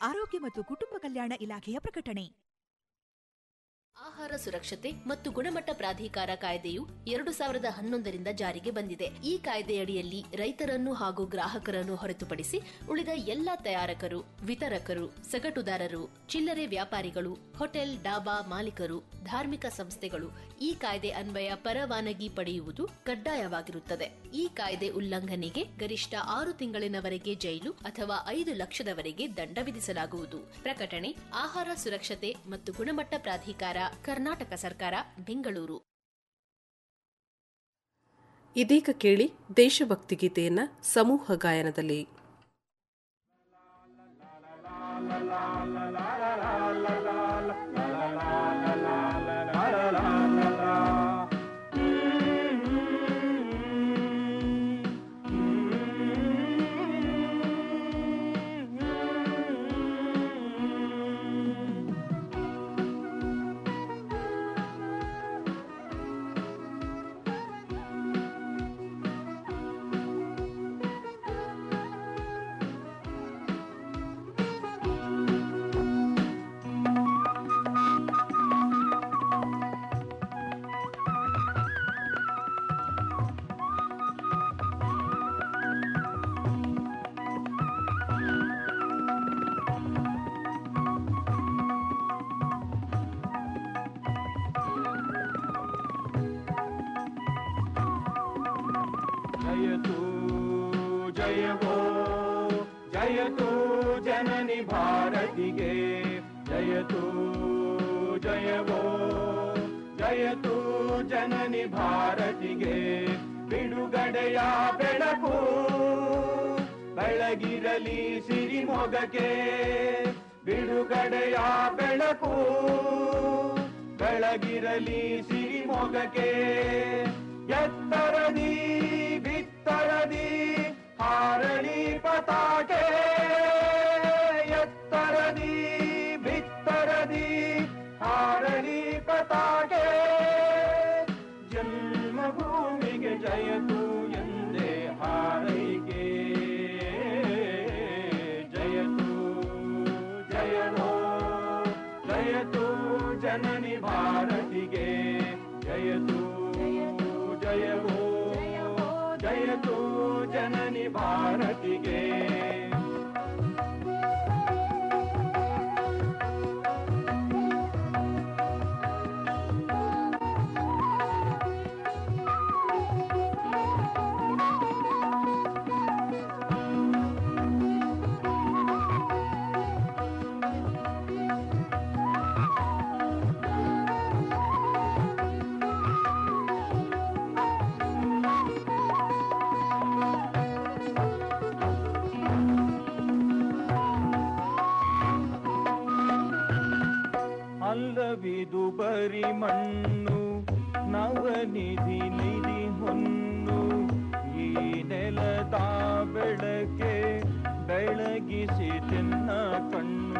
ಆರೋಗ್ಯ ಮತ್ತು ಕುಟುಂಬ ಕಲ್ಯಾಣ ಇಲಾಖೆಯ ಪ್ರಕಟಣೆ ಆಹಾರ ಸುರಕ್ಷತೆ ಮತ್ತು ಗುಣಮಟ್ಟ ಪ್ರಾಧಿಕಾರ ಕಾಯ್ದೆಯು ಎರಡು ಸಾವಿರದ ಹನ್ನೊಂದರಿಂದ ಜಾರಿಗೆ ಬಂದಿದೆ ಈ ಕಾಯ್ದೆಯಡಿಯಲ್ಲಿ ರೈತರನ್ನು ಹಾಗೂ ಗ್ರಾಹಕರನ್ನು ಹೊರತುಪಡಿಸಿ ಉಳಿದ ಎಲ್ಲ ತಯಾರಕರು ವಿತರಕರು ಸಗಟುದಾರರು ಚಿಲ್ಲರೆ ವ್ಯಾಪಾರಿಗಳು ಹೋಟೆಲ್ ಡಾಬಾ ಮಾಲೀಕರು ಧಾರ್ಮಿಕ ಸಂಸ್ಥೆಗಳು ಈ ಕಾಯ್ದೆ ಅನ್ವಯ ಪರವಾನಗಿ ಪಡೆಯುವುದು ಕಡ್ಡಾಯವಾಗಿರುತ್ತದೆ ಈ ಕಾಯ್ದೆ ಉಲ್ಲಂಘನೆಗೆ ಗರಿಷ್ಠ ಆರು ತಿಂಗಳಿನವರೆಗೆ ಜೈಲು ಅಥವಾ ಐದು ಲಕ್ಷದವರೆಗೆ ದಂಡ ವಿಧಿಸಲಾಗುವುದು ಪ್ರಕಟಣೆ ಆಹಾರ ಸುರಕ್ಷತೆ ಮತ್ತು ಗುಣಮಟ್ಟ ಪ್ರಾಧಿಕಾರ ಕರ್ನಾಟಕ ಸರ್ಕಾರ ಬೆಂಗಳೂರು ಇದೀಗ ಕೇಳಿ ದೇಶಭಕ್ತಿ ಗೀತೆಯನ್ನ ಸಮೂಹ ಗಾಯನದಲ್ಲಿ ಜಯತು ಜಯವೋ ಜಯತು ಜನನಿ ಭಾರತಿಗೆ ಜಯತು ಜಯವೋ ಜಯತು ಜನನಿ ಭಾರತಿಗೆ ಬಿಡುಗಡೆಯ ಬೆಳಕು ಬೆಳಗಿರಲಿ ಸಿರಿಮೊಗಕ್ಕೆ ಬಿಡುಗಡೆಯ ಬೆಳಕು ಬೆಳಗಿರಲಿ ಸಿರಿಮೊಗಕ್ಕೆ ಎತ್ತರದಿ ಬಿತ್ತರದಿ ಹಾರಳಿ ಪತಾಕೆ ಎತ್ತರದಿ ಬಿತ್ತರದಿ ಹಾರಳಿ ಪತಾಕೆ ಜನ್ಮಭೂಮಿಗೆ ಜಯತು ಎಂದೇ ಹಾರೈಕೆ ಜಯತು ಜಯವೋ ಜಯತು ಜನನಿ ಭಾರತಿಗೆ ಜಯತು ಜಯವೋ ಜಯತು ಜನನಿ ಭಾರತಿಗೆ ಅಲ್ಲವಿದು ಬರಿ ಮಣ್ಣು ನವನಿಧಿ ನಿಧಿ ಹೊನ್ನು ಈ ನೆಲದ ಬೆಳಕೆ ಬೆಳಗಿಸಿ ಚೆನ್ನ ಕಣ್ಣು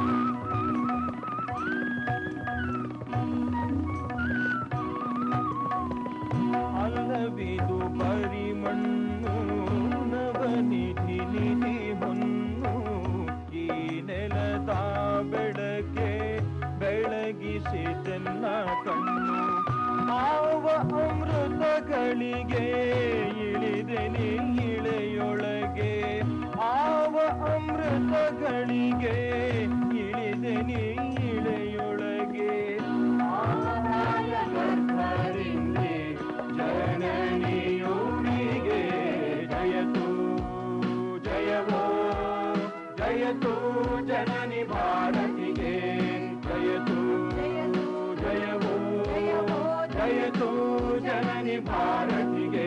ಅಲ್ಲವಿದು ಬರಿ ಮಣ್ಣು ನವನಿಧಿ ನಿಧಿ ಹೊನ್ನು ಈ ನೆಲದ ಬೆಳಕೆ ಬೆಳಗಿಸಿ ಚೆನ್ನ ಕಣ್ಣು ಆವ ಅಮೃತಗಳಿಗೆ ಇಳಿದೆ ಇಳೆಯೊಳಗೆ ಆವ ಅಮೃತಗಳಿಗೆ ಇಳಿದೆ ಇಳೆಯೊಳಗೆ ಆಯ ಗರ್ಭರಿಂದೆ ಜನನಿಯುಡಿಗೆ ಜಯತು ಜಯವೋ ಜಯತು ಜನನಿ ಭಾರತಿಗೆ ಜಯತು ಜಯವೋ ಜಯತು ಜನನಿ ಭಾರತಿಗೆ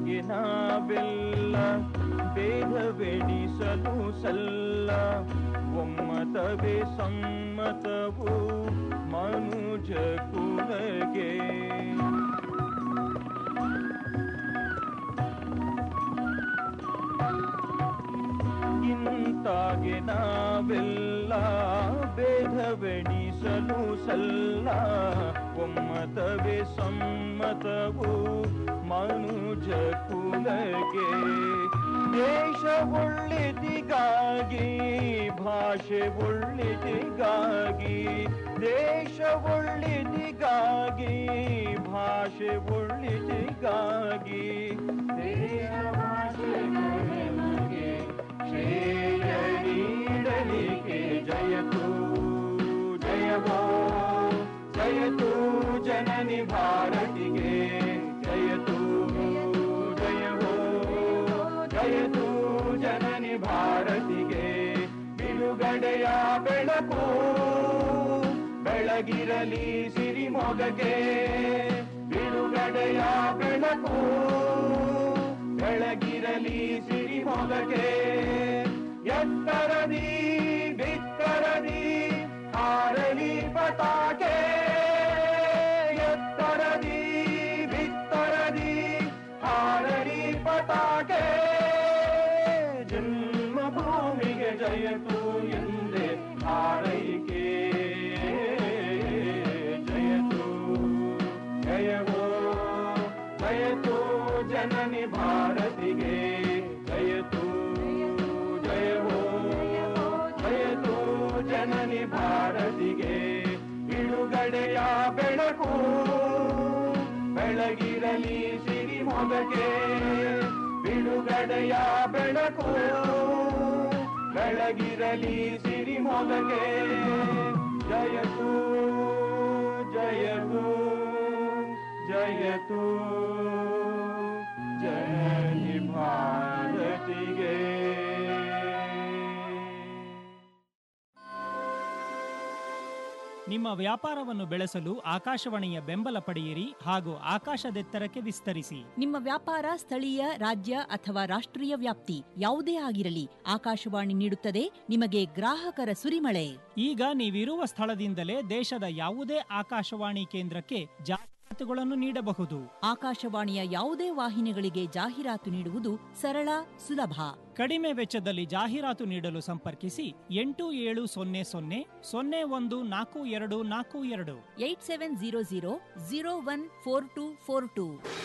ನಿಂತಾಗೆ ನಾವೆಲ್ಲ ಭೇದವೆಣಿಸಲು ಸಲ್ಲ ಒಮ್ಮತವೇ ಸಮ್ಮತವು ಮನುಜ ಕುಲಗೆ ಇಂತಾಗೆ ನಾವೆಲ್ಲ ಭೇದವೆಣಿಸಲು ಸಲ್ಲ ಒಮ್ಮತವೇ ಸಮ್ಮತವು ಮನುಜ ಕುಲಗೆ ದೇಶ ಒಳ್ಳೆದಿಗಾಗಿ ಭಾಷೆ ಒಳ್ಳೆದಿಗಾಗಿ ದೇಶ ಒಳ್ಳೆದಿಗಾಗಿ ಭಾಷೆ ಒಳ್ಳೆದಿಗಾಗಿ ದೇಶ ಭಾಷೆ ನಮಗೆ ಶ್ರೇಯ ನೀಡಲಿಕ್ಕೆ ಜಯತು ಜಯವೋ ಜಯತು ಜನನಿ ಭಾರತಿಗೆ ಜಯತು ಜಯವೋ ಜಯತು ಜನನಿ ಭಾರತಿಗೆ ಬಿಡುಗಡೆಯ ಬೆಳಕು ಬೆಳಗಿರಲಿ ಸಿರಿಮೊಗಗೆ ಬಿಡುಗಡೆಯ ಬೆಳಕು ಬೆಳಗಿರಲಿ ಸಿರಿಮೊಗಗೆ ಎತ್ತರದಿ ಬಿತ್ತರದಿ ಹಾರಲಿ ಪತಾಕೆ ಎತ್ತರದಿ ಬಿತ್ತರದಿ ಹಾರಲಿ ಪತಾಕೆ ಜನ್ಮಭೂಮಿಗೆ ಜಯತು ಎಂದೇ ಹಾರೈಕೆ ಜಯತು ಜಯವೋ ಜಯತು ಜನನಿ ಭಾರತಿಗೆ ಜಯತು ಜಯವೋ ಜಯತು ಜನನಿ ಭಾರತಿಗೆ ಬಿಡುಗಡೆಯ ಬೆಳಕು ಬೆಳಗಿರಲಿ ಸಿರಿಮೊಗಗೆ ಬಿಡುಗಡೆಯ ಬೆಳಕು ಬೆಳಗಿರಲಿ ಸಿರಿಮೊಗಗೆ ಜಯತು ಜಯತು ಜಯತು ಜನನಿ ಭಾರತಿಗೆ ನಿಮ್ಮ ವ್ಯಾಪಾರವನ್ನು ಬೆಳೆಸಲು ಆಕಾಶವಾಣಿಯ ಬೆಂಬಲ ಪಡೆಯಿರಿ ಹಾಗೂ ಆಕಾಶದೆತ್ತರಕ್ಕೆ ವಿಸ್ತರಿಸಿ ನಿಮ್ಮ ವ್ಯಾಪಾರ ಸ್ಥಳೀಯ ರಾಜ್ಯ ಅಥವಾ ರಾಷ್ಟ್ರೀಯ ವ್ಯಾಪ್ತಿ ಯಾವುದೇ ಆಗಿರಲಿ ಆಕಾಶವಾಣಿ ನೀಡುತ್ತದೆ ನಿಮಗೆ ಗ್ರಾಹಕರ ಸುರಿಮಳೆ ಈಗ ನೀವಿರುವ ಸ್ಥಳದಿಂದಲೇ ದೇಶದ ಯಾವುದೇ ಆಕಾಶವಾಣಿ ಕೇಂದ್ರಕ್ಕೆ ಜಾಹೀರಾತುಗಳನ್ನು ನೀಡಬಹುದು ಆಕಾಶವಾಣಿಯ ಯಾವುದೇ ವಾಹಿನಿಗಳಿಗೆ ಜಾಹೀರಾತು ನೀಡುವುದು ಸರಳ ಸುಲಭ ಕಡಿಮೆ ವೆಚ್ಚದಲ್ಲಿ ಜಾಹೀರಾತು ನೀಡಲು ಸಂಪರ್ಕಿಸಿ ಎಂಟು ಏಳು ಸೊನ್ನೆ ಸೊನ್ನೆ ಸೊನ್ನೆ ಒಂದು ನಾಲ್ಕು ಎರಡು ನಾಲ್ಕು ಎರಡು eight seven zero zero zero one four two four two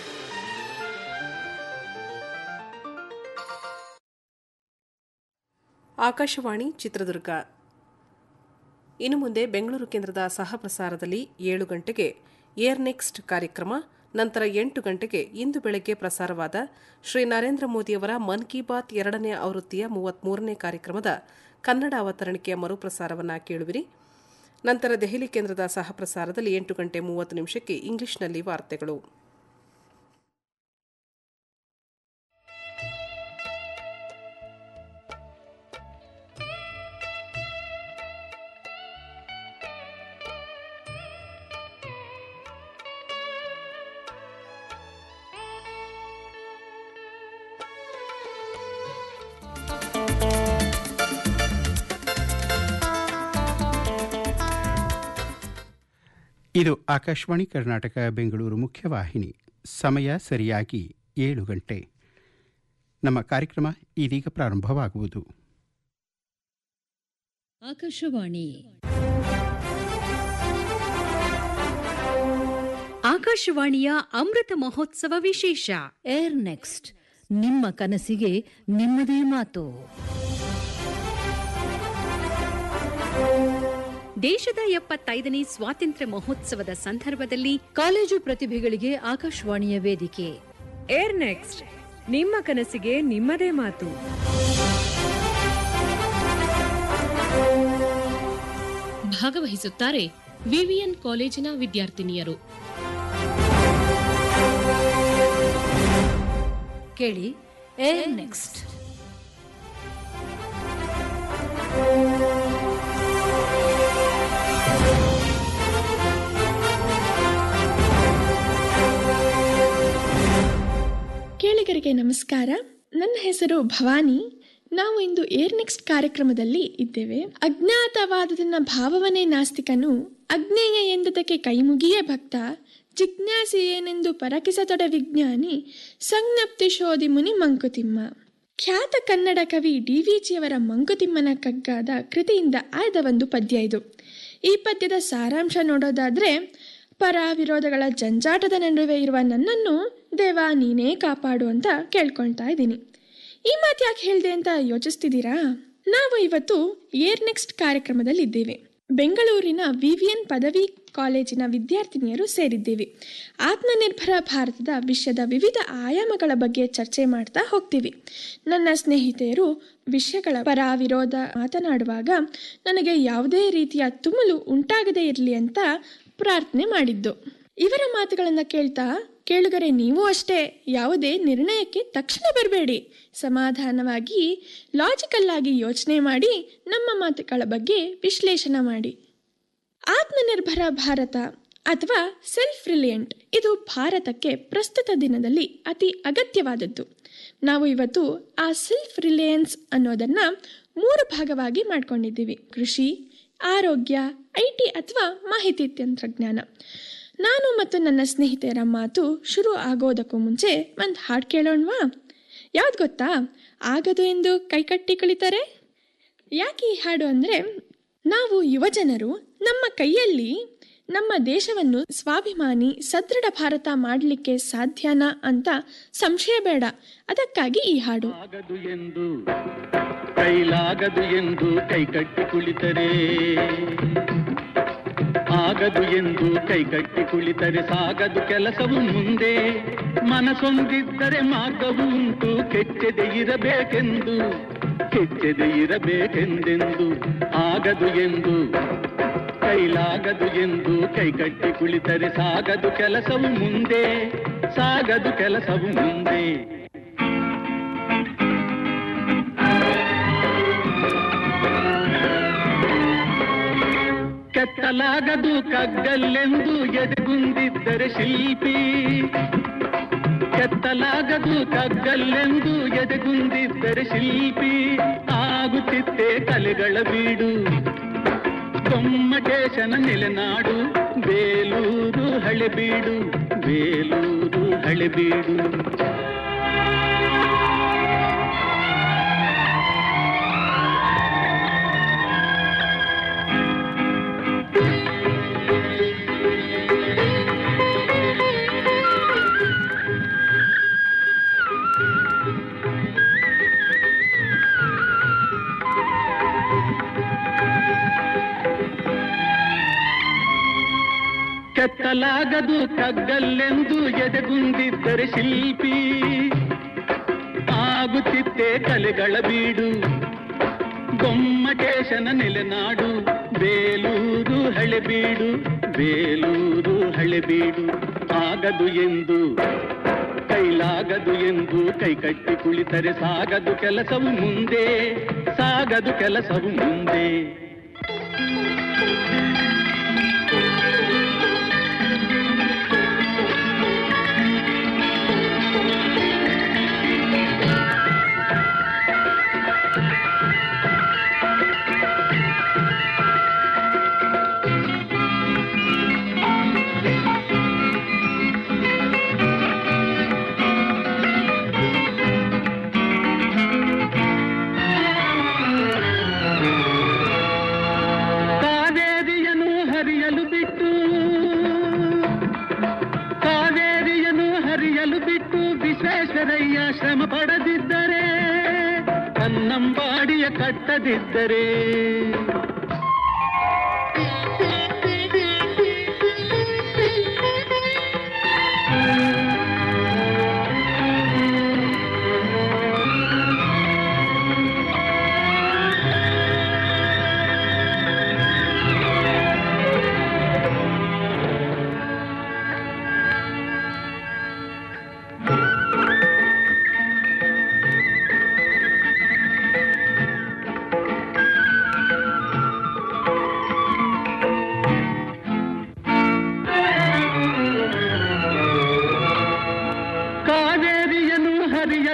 Akashvani Chitradurga ಇನ್ನು ಮುಂದೆ ಬೆಂಗಳೂರು ಕೇಂದ್ರದ ಸಹ ಪ್ರಸಾರದಲ್ಲಿ ಏಳು ಗಂಟೆಗೆ ಏರ್ ನೆಕ್ಸ್ಟ್ ಕಾರ್ಯಕ್ರಮ ನಂತರ ಎಂಟು ಗಂಟೆಗೆ ಇಂದು ಬೆಳಗ್ಗೆ ಪ್ರಸಾರವಾದ ಶ್ರೀ ನರೇಂದ್ರ ಮೋದಿಯವರ ಮನ್ ಕಿ ಬಾತ್ ಎರಡನೇ ಆವೃತ್ತಿಯ ಮೂವತ್ಮೂರನೇ ಕಾರ್ಯಕ್ರಮದ ಕನ್ನಡ ಅವತರಣಿಕೆಯ ಮರುಪ್ರಸಾರವನ್ನು ಕೇಳುವಿರಿ ನಂತರ ದೆಹಲಿ ಕೇಂದ್ರದ ಸಹ ಪ್ರಸಾರದಲ್ಲಿ ಎಂಟು ಗಂಟೆ ಮೂವತ್ತು ನಿಮಿಷಕ್ಕೆ ಇಂಗ್ಲಿಷ್ನಲ್ಲಿ ವಾರ್ತೆಗಳು ಇದು ಆಕಾಶವಾಣಿ ಕರ್ನಾಟಕ ಬೆಂಗಳೂರು ಮುಖ್ಯವಾಹಿನಿ ಸಮಯ ಸರಿಯಾಗಿ ಏಳು ಗಂಟೆ ನಮ್ಮ ಕಾರ್ಯಕ್ರಮ ಇದೀಗ ಪ್ರಾರಂಭವಾಗುವುದು ಆಕಾಶವಾಣಿ ಆಕಾಶವಾಣಿಯ ಅಮೃತ ಮಹೋತ್ಸವ ವಿಶೇಷ ಏರ್ ನೆಕ್ಸ್ಟ್ ನಿಮ್ಮ ಕನಸಿಗೆ ನಿಮ್ಮದೇ ಮಾತು ದೇಶದ ಎಪ್ಪತ್ತೈದನೇ ಸ್ವಾತಂತ್ರ್ಯ ಮಹೋತ್ಸವದ ಸಂದರ್ಭದಲ್ಲಿ ಕಾಲೇಜು ಪ್ರತಿಭೆಗಳಿಗೆ ಆಕಾಶವಾಣಿಯ ವೇದಿಕೆ ಏರ್ ನೆಕ್ಸ್ಟ್ ನಿಮ್ಮ ಕನಸಿಗೆ ನಿಮ್ಮದೇ ಮಾತು ಭಾಗವಹಿಸುತ್ತಾರೆ ವಿವಿಎನ್ ಕಾಲೇಜಿನ ವಿದ್ಯಾರ್ಥಿನಿಯರು ಕೇಳಿ ಏರ್ ನೆಕ್ಸ್ಟ್ ಕೇಳಿ ಕೇಳಿಗರಿಗೆ ನಮಸ್ಕಾರ ನನ್ನ ಹೆಸರು ಭವಾನಿ ನಾವು ಇಂದು ಏರ್ ನೆಕ್ಸ್ಟ್ ಕಾರ್ಯಕ್ರಮದಲ್ಲಿ ಇದ್ದೇವೆ ಅಜ್ಞಾತವಾದದನ್ನ ಭಾವವನೇ ನಾಸ್ತಿಕನು ಅಜ್ಞೇಯ ಎಂದದಕ್ಕೆ ಕೈಮುಗಿಯೇ ಭಕ್ತ ಜಿಜ್ಞಾಸಿ ಏನೆಂದು ಪರಕಿಸತೊಡ ವಿಜ್ಞಾನಿ ಸಂಜ್ಞಪ್ತಿ ಶೋಧಿ ಮುನಿ ಮಂಕುತಿಮ್ಮ ಖ್ಯಾತ ಕನ್ನಡ ಕವಿ ಡಿ ವಿ ಜಿಯವರ ಮಂಕುತಿಮ್ಮನ ಕಗ್ಗಾದ ಕೃತಿಯಿಂದ ಆಯ್ದ ಒಂದು ಪದ್ಯ ಇದು ಈ ಪದ್ಯದ ಸಾರಾಂಶ ನೋಡೋದಾದ್ರೆ ಪರ ವಿರೋಧಗಳ ಜಂಜಾಟದ ನಡುವೆ ಇರುವ ನನ್ನನ್ನು ದೇವ ನೀನೇ ಕಾಪಾಡು ಅಂತ ಕೇಳ್ಕೊಳ್ತಾ ಇದ್ದೀನಿ ಈ ಮಾತು ಯಾಕೆ ಹೇಳಿದೆ ಅಂತ ಯೋಚಿಸ್ತಿದ್ದೀರಾ ನಾವು ಇವತ್ತು ಏರ್ ನೆಕ್ಸ್ಟ್ ಕಾರ್ಯಕ್ರಮದಲ್ಲಿ ಇದ್ದೇವೆ ಬೆಂಗಳೂರಿನ ವಿವಿಎನ್ ಪದವಿ ಕಾಲೇಜಿನ ವಿದ್ಯಾರ್ಥಿನಿಯರು ಸೇರಿದ್ದೀವಿ ಆತ್ಮನಿರ್ಭರ ಭಾರತದ ವಿಷಯದ ವಿವಿಧ ಆಯಾಮಗಳ ಬಗ್ಗೆ ಚರ್ಚೆ ಮಾಡ್ತಾ ಹೋಗ್ತೀವಿ ನನ್ನ ಸ್ನೇಹಿತೆಯರು ವಿಷಯಗಳ ಪರ ವಿರೋಧ ಮಾತನಾಡುವಾಗ ನನಗೆ ಯಾವುದೇ ರೀತಿಯ ತುಮುಲು ಉಂಟಾಗದೇ ಇರಲಿ ಅಂತ ಪ್ರಾರ್ಥನೆ ಮಾಡಿದ್ದು ಇವರ ಮಾತುಗಳನ್ನು ಕೇಳ್ತಾ ಕೇಳುಗರೆ ನೀವು ಅಷ್ಟೇ ಯಾವುದೇ ನಿರ್ಣಯಕ್ಕೆ ತಕ್ಷಣ ಬರಬೇಡಿ ಸಮಾಧಾನವಾಗಿ ಲಾಜಿಕಲ್ ಆಗಿ ಯೋಚನೆ ಮಾಡಿ ನಮ್ಮ ಮಾತುಗಳ ಬಗ್ಗೆ ವಿಶ್ಲೇಷಣೆ ಮಾಡಿ ಆತ್ಮನಿರ್ಭರ ಭಾರತ ಅಥವಾ ಸೆಲ್ಫ್ ರಿಲಿಯಂಟ್ ಇದು ಭಾರತಕ್ಕೆ ಪ್ರಸ್ತುತ ದಿನದಲ್ಲಿ ಅತಿ ಅಗತ್ಯವಾದದ್ದು ನಾವು ಇವತ್ತು ಆ ಸೆಲ್ಫ್ ರಿಲಯನ್ಸ್ ಅನ್ನೋದನ್ನ ಮೂರು ಭಾಗವಾಗಿ ಮಾಡ್ಕೊಂಡಿದ್ದೀವಿ ಕೃಷಿ ಆರೋಗ್ಯ ಐ ಟಿ ಅಥವಾ ಮಾಹಿತಿ ತಂತ್ರಜ್ಞಾನ ನಾನು ಮತ್ತು ನನ್ನ ಸ್ನೇಹಿತೆಯರ ಮಾತು ಶುರು ಆಗೋದಕ್ಕೂ ಮುಂಚೆ ಒಂದು ಹಾಡು ಕೇಳೋಣವಾ ಯಾವ್ದು ಗೊತ್ತಾ ಆಗದು ಎಂದು ಕೈಕಟ್ಟಿ ಕುಳಿತಾರೆ ಯಾಕೆ ಈ ಹಾಡು ಅಂದರೆ ನಾವು ಯುವಜನರು ನಮ್ಮ ಕೈಯಲ್ಲಿ ನಮ್ಮ ದೇಶವನ್ನು ಸ್ವಾಭಿಮಾನಿ ಸದೃಢ ಭಾರತ ಮಾಡಲಿಕ್ಕೆ ಸಾಧ್ಯನಾ ಅಂತ ಸಂಶಯ ಬೇಡ ಅದಕ್ಕಾಗಿ ಈ ಹಾಡು ಆಗದು ಎಂದು ಕೈಲಾಗದು ಎಂದು ಕೈಕಟ್ಟಿ ಕುಳಿತರೆ ಆಗದು ಎಂದು ಕೈಕಟ್ಟಿ ಕುಳಿತರೆ ಸಾಗದು ಕೆಲಸವು ಮುಂದೆ ಮನಸೊಂದಿದ್ದರೆ ಮಾರ್ಗವು ಉಂಟು ಕೆಚ್ಚದೆ ಇರಬೇಕೆಂದು ಕೆಚ್ಚದೆ ಇರಬೇಕೆಂದೆಂದು ಆಗದು ಎಂದು ಕೈಲಾಗದು ಎಂದು ಕೈಕಟ್ಟಿ ಕುಳಿತರೆ ಸಾಗದು ಕೆಲಸವು ಮುಂದೆ ಸಾಗದು ಕೆಲಸವು ಮುಂದೆ ಕೆತ್ತಲಾಗದು ಕಗ್ಗಲ್ಲೆಂದು ಎದೆಗುಂದಿದ್ದರೆ ಶಿಲ್ಪಿ ಕೆತ್ತಲಾಗದು ಕಗ್ಗಲ್ಲೆಂದು ಎದೆಗುಂದಿದ್ದರೆ ಶಿಲ್ಪಿ ಆಗುತ್ತಿತ್ತೆ ಕಲೆಗಳ ಬೀಡು ಗೊಮ್ಮಟೇಶನ ನೆಲೆನಾಡು ಬೇಲೂರು ಹಳೆಬೀಡು ಬೇಲೂರು ಹಳೆಬೀಡು ಕೆತ್ತಲಾಗದು ಕಗ್ಗಲ್ಲೆಂದು ಎದೆಗುಂದಿದ್ದರೆ ಶಿಲ್ಪಿ ಆಗುತ್ತಿತ್ತೆ ಕಲೆಗಳ ಬೀಡು ಗೊಮ್ಮಟೇಶನ ನೆಲೆನಾಡು ಬೇಲೂರು ಹಳೆಬೀಡು ಬೇಲೂರು ಹಳೆಬೀಡು ಆಗದು ಎಂದು ಕೈಲಾಗದು ಎಂದು ಕೈಕಟ್ಟಿ ಕುಳಿತರೆ ಸಾಗದು ಕೆಲಸವು ಮುಂದೆ ಸಾಗದು ಕೆಲಸವು ಮುಂದೆ ಕಾವೇರಿಯನ್ನು ಹರಿಯಲು ಬಿಟ್ಟು ಕಾವೇರಿಯನ್ನು ಹರಿಯಲು ಬಿಟ್ಟು ವಿಶ್ವೇಶ್ವರಯ್ಯ ಶ್ರಮ ಪಡದಿದ್ದರೆ ಕನ್ನಂಬಾಡಿಯ ಕಟ್ಟದಿದ್ದರೆ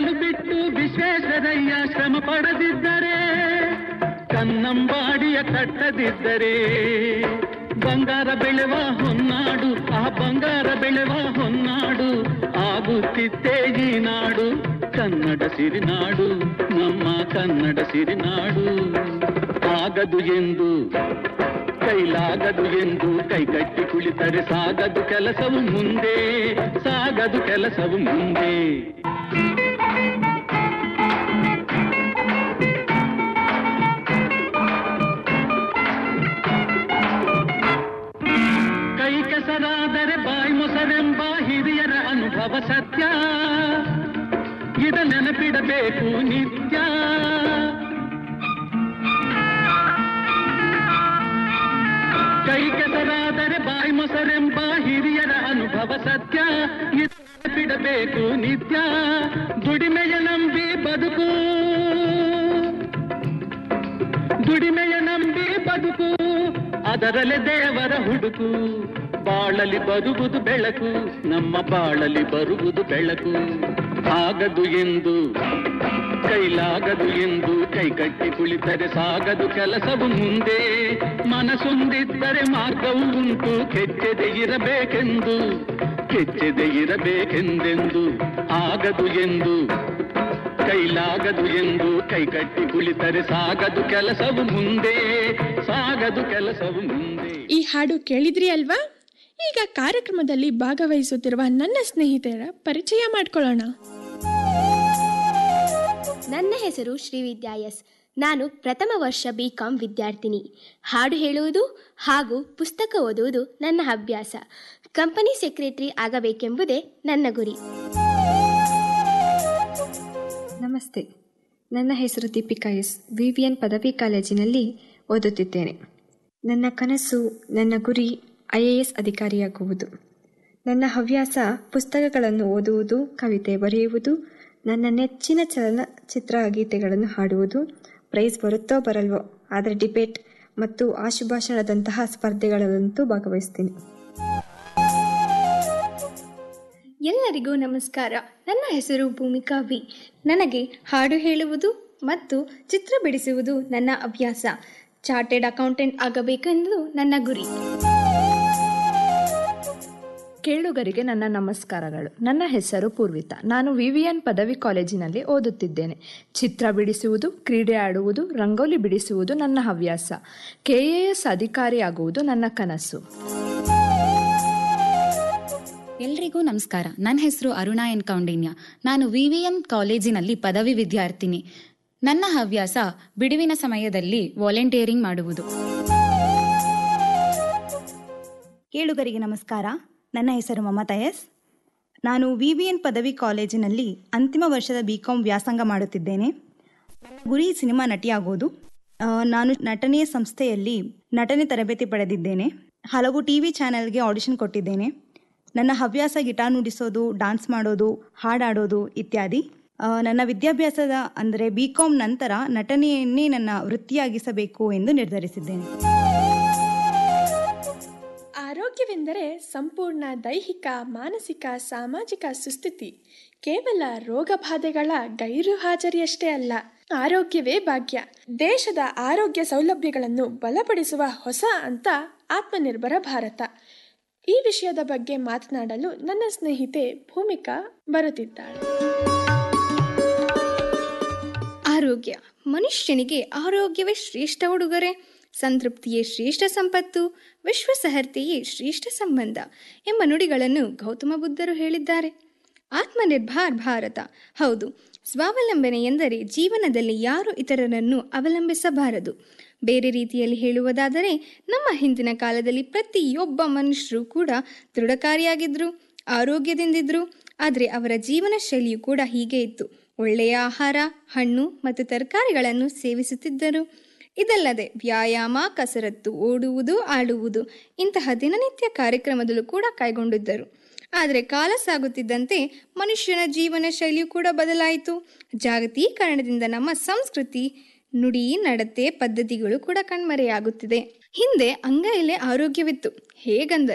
ಹರಿಯಲು ಬಿಟ್ಟು ವಿಶ್ವೇಶ್ವರಯ್ಯ ಶ್ರಮ ಪಡದಿದ್ದರೆ ಕನ್ನಂಬಾಡಿಯ ಕಟ್ಟದಿದ್ದರೆ ಬಂಗಾರ ಬೆಳೆವ ಹೊನ್ನಾಡು ಆ ಬಂಗಾರ ಬೆಳೆವ ಹೊನ್ನಾಡು ಆಗುತ್ತಿತ್ತೇ ಈ ನಾಡು ಕನ್ನಡ ಸಿರಿನಾಡು ನಮ್ಮ ಕನ್ನಡ ಸಿರಿನಾಡು ಆಗದು ಎಂದು ಕೈಲಾಗದು ಎಂದು ಕೈಕಟ್ಟಿ ಕುಳಿತರೆ ಸಾಗದು ಕೆಲಸವು ಮುಂದೆ ಸಾಗದು ಕೆಲಸವು ಮುಂದೆ ಕೈ ಕೆಸರಾದರೆ ಬಾಯಿ ಮೊಸರೆಂಬ ಹಿರಿಯರ ಅನುಭವ ಸತ್ಯ ಇದ ನೆನಪಿಡಬೇಕು ನಿತ್ಯ ಕೈ ಕೆಸರಾದರೆ ಬಾಯಿ ಮೊಸರೆಂಬ ಹಿರಿಯರ ಅನುಭವ ಸತ್ಯ ಇದ ನೆನಪಿಡಬೇಕು ನಿತ್ಯ ದುಡಿಮೆಯ ನಂಬಿ ಬದುಕು ದುಡಿಮೆಯ ನಂಬಿ ಬದುಕು ಅದರಲ್ಲೇ ದೇವರ ಹುಡುಕು ಬಾಳಲಿ ಬರುವುದು ಬೆಳಕು ನಮ್ಮ ಬಾಳಲಿ ಬರುವುದು ಬೆಳಕು ಆಗದು ಎಂದು ಕೈಲಾಗದು ಎಂದು ಕೈಕಟ್ಟಿ ಕುಳಿತರೆ ಸಾಗದು ಕೆಲಸವು ಮುಂದೆ ಮನಸೊಂದಿದ್ದರೆ ಮಾರ್ಗವು ಉಂಟು ಕೆಚ್ಚದೆ ಇರಬೇಕೆಂದು ಕೆಚ್ಚದೆ ಇರಬೇಕೆಂದೆಂದು ಆಗದು ಎಂದು ಕೈಲಾಗದು ಎಂದು ಕೈಕಟ್ಟಿ ಕುಳಿತರೆ ಸಾಗದು ಕೆಲಸವು ಮುಂದೆ ಸಾಗದು ಕೆಲಸವು ಮುಂದೆ ಈ ಹಾಡು ಕೇಳಿದ್ರಿ ಅಲ್ವಾ ಈಗ ಕಾರ್ಯಕ್ರಮದಲ್ಲಿ ಭಾಗವಹಿಸುತ್ತಿರುವ ನನ್ನ ಸ್ನೇಹಿತರ ಪರಿಚಯ ಮಾಡ್ಕೊಳ್ಳೋಣ ನನ್ನ ಹೆಸರು ಶ್ರೀವಿದ್ಯಾ ಎಸ್ ನಾನು ಪ್ರಥಮ ವರ್ಷ ಬಿ ಕಾಂ ವಿದ್ಯಾರ್ಥಿನಿ ಹಾಡು ಹೇಳುವುದು ಹಾಗೂ ಪುಸ್ತಕ ಓದುವುದು ನನ್ನ ಅಭ್ಯಾಸ ಕಂಪನಿ ಸೆಕ್ರೆಟರಿ ಆಗಬೇಕೆಂಬುದೇ ನನ್ನ ಗುರಿ ನಮಸ್ತೆ ನನ್ನ ಹೆಸರು Deepika S V V N ಪದವಿ ಕಾಲೇಜಿನಲ್ಲಿ ಓದುತ್ತಿದ್ದೇನೆ ನನ್ನ ಕನಸು ನನ್ನ ಗುರಿ ಐ ಎ ಎಸ್ ಅಧಿಕಾರಿಯಾಗುವುದು ನನ್ನ ಹವ್ಯಾಸ ಪುಸ್ತಕಗಳನ್ನು ಓದುವುದು ಕವಿತೆ ಬರೆಯುವುದು ನನ್ನ ನೆಚ್ಚಿನ ಚಲನಚಿತ್ರ ಗೀತೆಗಳನ್ನು ಹಾಡುವುದು ಪ್ರೈಸ್ ಬರುತ್ತೋ ಬರಲ್ವೋ ಆದರೆ ಡಿಬೇಟ್ ಮತ್ತು ಆಶುಭಾಷಣದಂತಹ ಸ್ಪರ್ಧೆಗಳಲ್ಲಂತೂ ಭಾಗವಹಿಸ್ತೀನಿ ಎಲ್ಲರಿಗೂ ನಮಸ್ಕಾರ ನನ್ನ ಹೆಸರು ಭೂಮಿಕಾ ವಿ ನನಗೆ ಹಾಡು ಹೇಳುವುದು ಮತ್ತು ಚಿತ್ರ ಬಿಡಿಸುವುದು ನನ್ನ ಅಭ್ಯಾಸ ಚಾರ್ಟೆಡ್ ಅಕೌಂಟೆಂಟ್ ಆಗಬೇಕೆಂದು ನನ್ನ ಗುರಿ ಕೇಳುಗರಿಗೆ ನನ್ನ ನಮಸ್ಕಾರಗಳು ನನ್ನ ಹೆಸರು ಪೂರ್ವಿತಾ ನಾನು ವಿವಿಎನ್ ಪದವಿ ಕಾಲೇಜಿನಲ್ಲಿ ಓದುತ್ತಿದ್ದೇನೆ ಚಿತ್ರ ಬಿಡಿಸುವುದು ಕ್ರೀಡೆ ಆಡುವುದು ರಂಗೋಲಿ ಬಿಡಿಸುವುದು ನನ್ನ ಹವ್ಯಾಸ ಕೆಎಎಸ್ ಅಧಿಕಾರಿಯಾಗುವುದು ನನ್ನ ಕನಸು ಎಲ್ರಿಗೂ ನಮಸ್ಕಾರ ನನ್ನ ಹೆಸರು ಅರುಣಾ ಎನ್ ಕೌಂಡಿನ್ಯ ನಾನು ವಿವಿಎನ್ ಕಾಲೇಜಿನಲ್ಲಿ ಪದವಿ ವಿದ್ಯಾರ್ಥಿನಿ ನನ್ನ ಹವ್ಯಾಸ ಬಿಡುವಿನ ಸಮಯದಲ್ಲಿ ವಾಲಂಟಿಯರಿಂಗ್ ಮಾಡುವುದು ಕೇಳುಗರಿಗೆ ನಮಸ್ಕಾರ ನನ್ನ ಹೆಸರು ಮಮತಾ ಎಸ್ ನಾನು ವಿ ವಿ ಎನ್ ಪದವಿ ಕಾಲೇಜಿನಲ್ಲಿ ಅಂತಿಮ ವರ್ಷದ ಬಿ ಕಾಮ್ ವ್ಯಾಸಂಗ ಮಾಡುತ್ತಿದ್ದೇನೆ ಗುರಿ ಸಿನಿಮಾ ನಟಿಯಾಗೋದು ಆ, ನಾನು ನಟನೆಯ ಸಂಸ್ಥೆಯಲ್ಲಿ ನಟನೆ ತರಬೇತಿ ಪಡೆದಿದ್ದೇನೆ ಹಲವು ಟಿ ವಿ ಚಾನೆಲ್ಗೆ ಆಡಿಷನ್ ಕೊಟ್ಟಿದ್ದೇನೆ ನನ್ನ ಹವ್ಯಾಸ ಗಿಟಾರ್ ನುಡಿಸೋದು ಡಾನ್ಸ್ ಮಾಡೋದು ಹಾಡಾಡೋದು ಇತ್ಯಾದಿ ಆ, ನನ್ನ ವಿದ್ಯಾಭ್ಯಾಸದ ಅಂದರೆ ಬಿ ಕಾಮ್ ನಂತರ ನಟನೆಯನ್ನೇ ನನ್ನ ವೃತ್ತಿಯಾಗಿಸಬೇಕು ಎಂದು ನಿರ್ಧರಿಸಿದ್ದೇನೆ ಆರೋಗ್ಯವೆಂದರೆ ಸಂಪೂರ್ಣ ದೈಹಿಕ ಮಾನಸಿಕ ಸಾಮಾಜಿಕ ಸುಸ್ಥಿತಿ ಕೇವಲ ರೋಗ ಬಾಧೆಗಳ ಗೈರು ಹಾಜರಿಯಷ್ಟೇ ಅಲ್ಲ ಆರೋಗ್ಯವೇ ಭಾಗ್ಯ ದೇಶದ ಆರೋಗ್ಯ ಸೌಲಭ್ಯಗಳನ್ನು ಬಲಪಡಿಸುವ ಹೊಸ ಅಂತ ಆತ್ಮನಿರ್ಭರ ಭಾರತ ಈ ವಿಷಯದ ಬಗ್ಗೆ ಮಾತನಾಡಲು ನನ್ನ ಸ್ನೇಹಿತೆ ಭೂಮಿಕಾ ಬರುತ್ತಿದ್ದಾಳೆ ಆರೋಗ್ಯ ಮನುಷ್ಯನಿಗೆ ಆರೋಗ್ಯವೇ ಶ್ರೇಷ್ಠ ಉಡುಗೊರೆ ಸಂತೃಪ್ತಿಯೇ ಶ್ರೇಷ್ಠ ಸಂಪತ್ತು ವಿಶ್ವಸಹರ್ತೆಯೇ ಶ್ರೇಷ್ಠ ಸಂಬಂಧ ಎಂಬ ನುಡಿಗಳನ್ನು ಗೌತಮ ಬುದ್ಧರು ಹೇಳಿದ್ದಾರೆ ಆತ್ಮನಿರ್ಭರ್ ಭಾರತ ಹೌದು ಸ್ವಾವಲಂಬನೆ ಎಂದರೆ ಜೀವನದಲ್ಲಿ ಯಾರು ಇತರರನ್ನು ಅವಲಂಬಿಸಬಾರದು ಬೇರೆ ರೀತಿಯಲ್ಲಿ ಹೇಳುವುದಾದರೆ ನಮ್ಮ ಹಿಂದಿನ ಕಾಲದಲ್ಲಿ ಪ್ರತಿಯೊಬ್ಬ ಮನುಷ್ಯರು ಕೂಡ ದೃಢಕಾರಿಯಾಗಿದ್ದರು ಆರೋಗ್ಯದಿಂದಿದ್ರು ಆದರೆ ಅವರ ಜೀವನ ಶೈಲಿಯು ಕೂಡ ಹೀಗೆ ಇತ್ತು ಒಳ್ಳೆಯ ಆಹಾರ ಹಣ್ಣು ಮತ್ತು ತರಕಾರಿಗಳನ್ನು ಸೇವಿಸುತ್ತಿದ್ದರು ಇದಲ್ಲದೆ ವ್ಯಾಯಾಮ ಕಸರತ್ತು ಓಡುವುದು ಆಡುವುದು ಇಂತಹ ದಿನನಿತ್ಯ ಕಾರ್ಯಕ್ರಮದಲ್ಲೂ ಕೂಡ ಕೈಗೊಂಡಿದ್ದರು ಆದರೆ ಕಾಲ ಸಾಗುತ್ತಿದ್ದಂತೆ ಮನುಷ್ಯನ ಜೀವನ ಶೈಲಿಯು ಕೂಡ ಬದಲಾಯಿತು ಜಾಗತೀಕರಣದಿಂದ ನಮ್ಮ ಸಂಸ್ಕೃತಿ ನುಡಿ ನಡತೆ ಪದ್ಧತಿಗಳು ಕೂಡ ಕಣ್ಮರೆಯಾಗುತ್ತಿದೆ ಹಿಂದೆ ಅಂಗೈಲೆ ಆರೋಗ್ಯವಿತ್ತು ಹೇಗೆಂದರೆ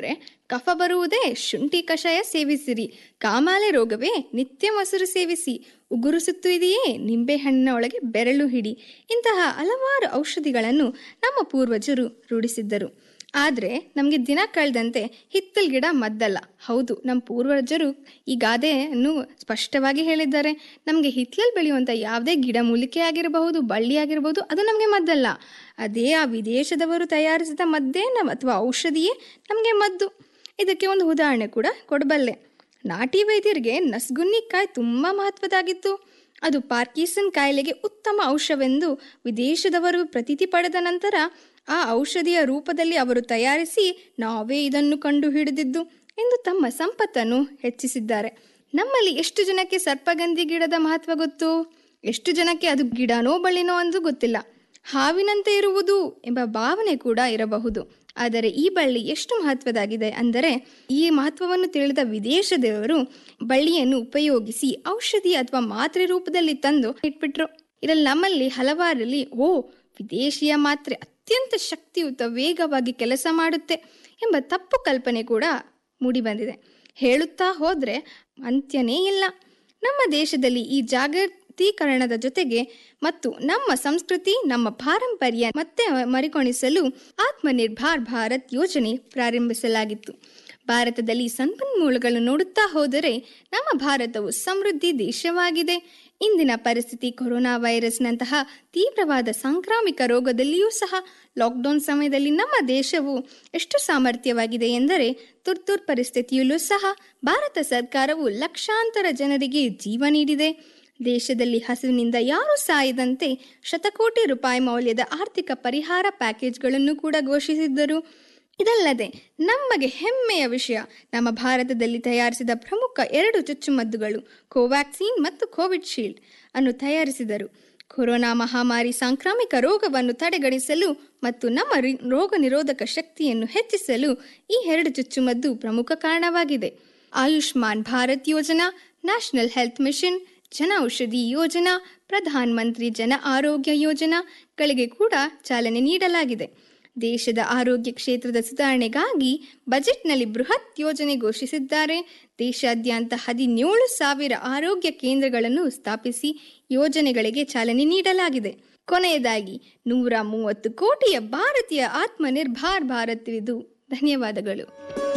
ಕಫ ಬರುವುದೇ ಶುಂಠಿ ಕಷಾಯ ಸೇವಿಸಿರಿ ಕಾಮಾಲೆ ರೋಗವೇ ನಿತ್ಯ ಮೊಸರು ಸೇವಿಸಿ ಉಗುರು ಸುತ್ತು ಇದೆಯೇ ನಿಂಬೆಹಣ್ಣಿನ ಒಳಗೆ ಬೆರಳು ಹಿಡಿ ಇಂತಹ ಹಲವಾರು ಔಷಧಿಗಳನ್ನು ನಮ್ಮ ಪೂರ್ವಜರು ರೂಢಿಸಿದ್ದರು ಆದರೆ ನಮಗೆ ದಿನ ಕಳೆದಂತೆ ಹಿತ್ತಲ್ ಗಿಡ ಮದ್ದಲ್ಲ ಹೌದು ನಮ್ಮ ಪೂರ್ವಜರು ಈ ಗಾದೆಯನ್ನು ಸ್ಪಷ್ಟವಾಗಿ ಹೇಳಿದ್ದಾರೆ ನಮಗೆ ಹಿತ್ತಲಲ್ಲಿ ಬೆಳೆಯುವಂಥ ಯಾವುದೇ ಗಿಡ ಮೂಲಿಕೆ ಆಗಿರಬಹುದು ಬಳ್ಳಿ ಆಗಿರಬಹುದು ಅದು ನಮಗೆ ಮದ್ದಲ್ಲ ಅದೇ ಆ ವಿದೇಶದವರು ತಯಾರಿಸಿದ ಮದ್ದೇ ನಮ್ಮ ಅಥವಾ ಔಷಧಿಯೇ ನಮಗೆ ಮದ್ದು ಇದಕ್ಕೆ ಒಂದು ಉದಾಹರಣೆ ಕೂಡ ಕೊಡಬಲ್ಲೆ ನಾಟಿ ವೈದ್ಯರಿಗೆ ನಸ್ಗುನ್ನಿಕಾಯಿ ತುಂಬ ಮಹತ್ವದಾಗಿತ್ತು ಅದು ಪಾರ್ಕಿಸನ್ ಕಾಯಿಲೆಗೆ ಉತ್ತಮ ಔಷಧವೆಂದು ವಿದೇಶದವರು ಪ್ರತೀತಿ ಪಡೆದ ನಂತರ ಆ ಔಷಧಿಯ ರೂಪದಲ್ಲಿ ಅವರು ತಯಾರಿಸಿ ನಾವೇ ಇದನ್ನು ಕಂಡು ಹಿಡಿದಿದ್ದು ಎಂದು ತಮ್ಮ ಸಂಪತ್ತನ್ನು ಹೆಚ್ಚಿಸಿದ್ದಾರೆ ನಮ್ಮಲ್ಲಿ ಎಷ್ಟು ಜನಕ್ಕೆ ಸರ್ಪಗಂಧಿ ಗಿಡದ ಮಹತ್ವ ಗೊತ್ತು ಎಷ್ಟು ಜನಕ್ಕೆ ಅದು ಗಿಡನೋ ಬಳ್ಳಿನೋ ಅಂದು ಗೊತ್ತಿಲ್ಲ ಹಾವಿನಂತೆ ಇರುವುದು ಎಂಬ ಭಾವನೆ ಕೂಡ ಇರಬಹುದು ಆದರೆ ಈ ಬಳ್ಳಿ ಎಷ್ಟು ಮಹತ್ವದಾಗಿದೆ ಅಂದರೆ ಈ ಮಹತ್ವವನ್ನು ತಿಳಿದ ವಿದೇಶದವರು ಬಳ್ಳಿಯನ್ನು ಉಪಯೋಗಿಸಿ ಔಷಧಿ ಅಥವಾ ಮಾತ್ರೆ ರೂಪದಲ್ಲಿ ತಂದು ಇಟ್ಬಿಟ್ರು ಇದರಲ್ಲಿ ನಮ್ಮಲ್ಲಿ ಹಲವಾರಲ್ಲಿ ಓ ವಿದೇಶಿಯ ಮಾತ್ರೆ ಅತ್ಯಂತ ಶಕ್ತಿಯುತ ವೇಗವಾಗಿ ಕೆಲಸ ಮಾಡುತ್ತೆ ಎಂಬ ತಪ್ಪು ಕಲ್ಪನೆ ಕೂಡ ಮೂಡಿಬಂದಿದೆ ಹೇಳುತ್ತಾ ಹೋದರೆ ಅಂತ್ಯನೇ ಇಲ್ಲ ನಮ್ಮ ದೇಶದಲ್ಲಿ ಈ ಜಾಗತೀಕರಣದ ಜೊತೆಗೆ ಮತ್ತು ನಮ್ಮ ಸಂಸ್ಕೃತಿ ನಮ್ಮ ಪಾರಂಪರ್ಯ ಮತ್ತೆ ಮರಿಕೊಣಿಸಲು ಆತ್ಮನಿರ್ಭರ್ ಭಾರತ್ ಯೋಜನೆ ಪ್ರಾರಂಭಿಸಲಾಗಿತ್ತು ಭಾರತದಲ್ಲಿ ಸಂಪನ್ಮೂಲಗಳನ್ನು ನೋಡುತ್ತಾ ಹೋದರೆ ನಮ್ಮ ಭಾರತವು ಸಮೃದ್ಧಿ ದೇಶವಾಗಿದೆ ಇಂದಿನ ಪರಿಸ್ಥಿತಿ ಕೊರೋನಾ ವೈರಸ್ನಂತಹ ತೀವ್ರವಾದ ಸಾಂಕ್ರಾಮಿಕ ರೋಗದಲ್ಲಿಯೂ ಸಹ ಲಾಕ್ಡೌನ್ ಸಮಯದಲ್ಲಿ ನಮ್ಮ ದೇಶವು ಎಷ್ಟು ಸಾಮರ್ಥ್ಯವಾಗಿದೆ ಎಂದರೆ ತುರ್ತುರ್ ಪರಿಸ್ಥಿತಿಯಲ್ಲೂ ಸಹ ಭಾರತ ಸರ್ಕಾರವು ಲಕ್ಷಾಂತರ ಜನರಿಗೆ ಜೀವ ನೀಡಿದೆ ದೇಶದಲ್ಲಿ ಹಸುವಿನಿಂದ ಯಾರೂ ಸಾಯದಂತೆ ಶತಕೋಟಿ ರೂಪಾಯಿ ಮೌಲ್ಯದ ಆರ್ಥಿಕ ಪರಿಹಾರ ಪ್ಯಾಕೇಜ್ಗಳನ್ನು ಕೂಡ ಘೋಷಿಸಿದ್ದರು ಇದಲ್ಲದೆ ನಮಗೆ ಹೆಮ್ಮೆಯ ವಿಷಯ ನಮ್ಮ ಭಾರತದಲ್ಲಿ ತಯಾರಿಸಿದ ಪ್ರಮುಖ ಎರಡು ಚುಚ್ಚುಮದ್ದುಗಳು ಕೋವ್ಯಾಕ್ಸಿನ್ ಮತ್ತು ಕೋವಿಡ್ ಶೀಲ್ಡ್ ಅನ್ನು ತಯಾರಿಸಿದರು ಕೊರೋನಾ ಮಹಾಮಾರಿ ಸಾಂಕ್ರಾಮಿಕ ರೋಗವನ್ನು ತಡೆಗಣಿಸಲು ಮತ್ತು ನಮ್ಮ ರಿ- ರೋಗ ನಿರೋಧಕ ಶಕ್ತಿಯನ್ನು ಹೆಚ್ಚಿಸಲು ಈ ಎರಡು ಚುಚ್ಚುಮದ್ದು ಪ್ರಮುಖ ಕಾರಣವಾಗಿದೆ ಆಯುಷ್ಮಾನ್ ಭಾರತ್ ಯೋಜನಾ ನ್ಯಾಷನಲ್ ಹೆಲ್ತ್ ಮಿಷನ್ ಜನ ಔಷಧಿ ಯೋಜನಾ ಪ್ರಧಾನ ಮಂತ್ರಿ ಜನ ಆರೋಗ್ಯ ಯೋಜನಾಗಳಿಗೆ ಕೂಡ ಚಾಲನೆ ನೀಡಲಾಗಿದೆ ದೇಶದ ಆರೋಗ್ಯ ಕ್ಷೇತ್ರದ ಸುಧಾರಣೆಗಾಗಿ ಬಜೆಟ್ನಲ್ಲಿ ಬೃಹತ್ ಯೋಜನೆ ಘೋಷಿಸಿದ್ದಾರೆ ದೇಶಾದ್ಯಂತ ಹದಿನೇಳು ಸಾವಿರ ಆರೋಗ್ಯ ಕೇಂದ್ರಗಳನ್ನು ಸ್ಥಾಪಿಸಿ ಯೋಜನೆಗಳಿಗೆ ಚಾಲನೆ ನೀಡಲಾಗಿದೆ ಕೊನೆಯದಾಗಿ ನೂರ ಮೂವತ್ತು ಕೋಟಿಯ ಭಾರತೀಯ ಆತ್ಮನಿರ್ಭರ್ ಭಾರತವಿದು ಧನ್ಯವಾದಗಳು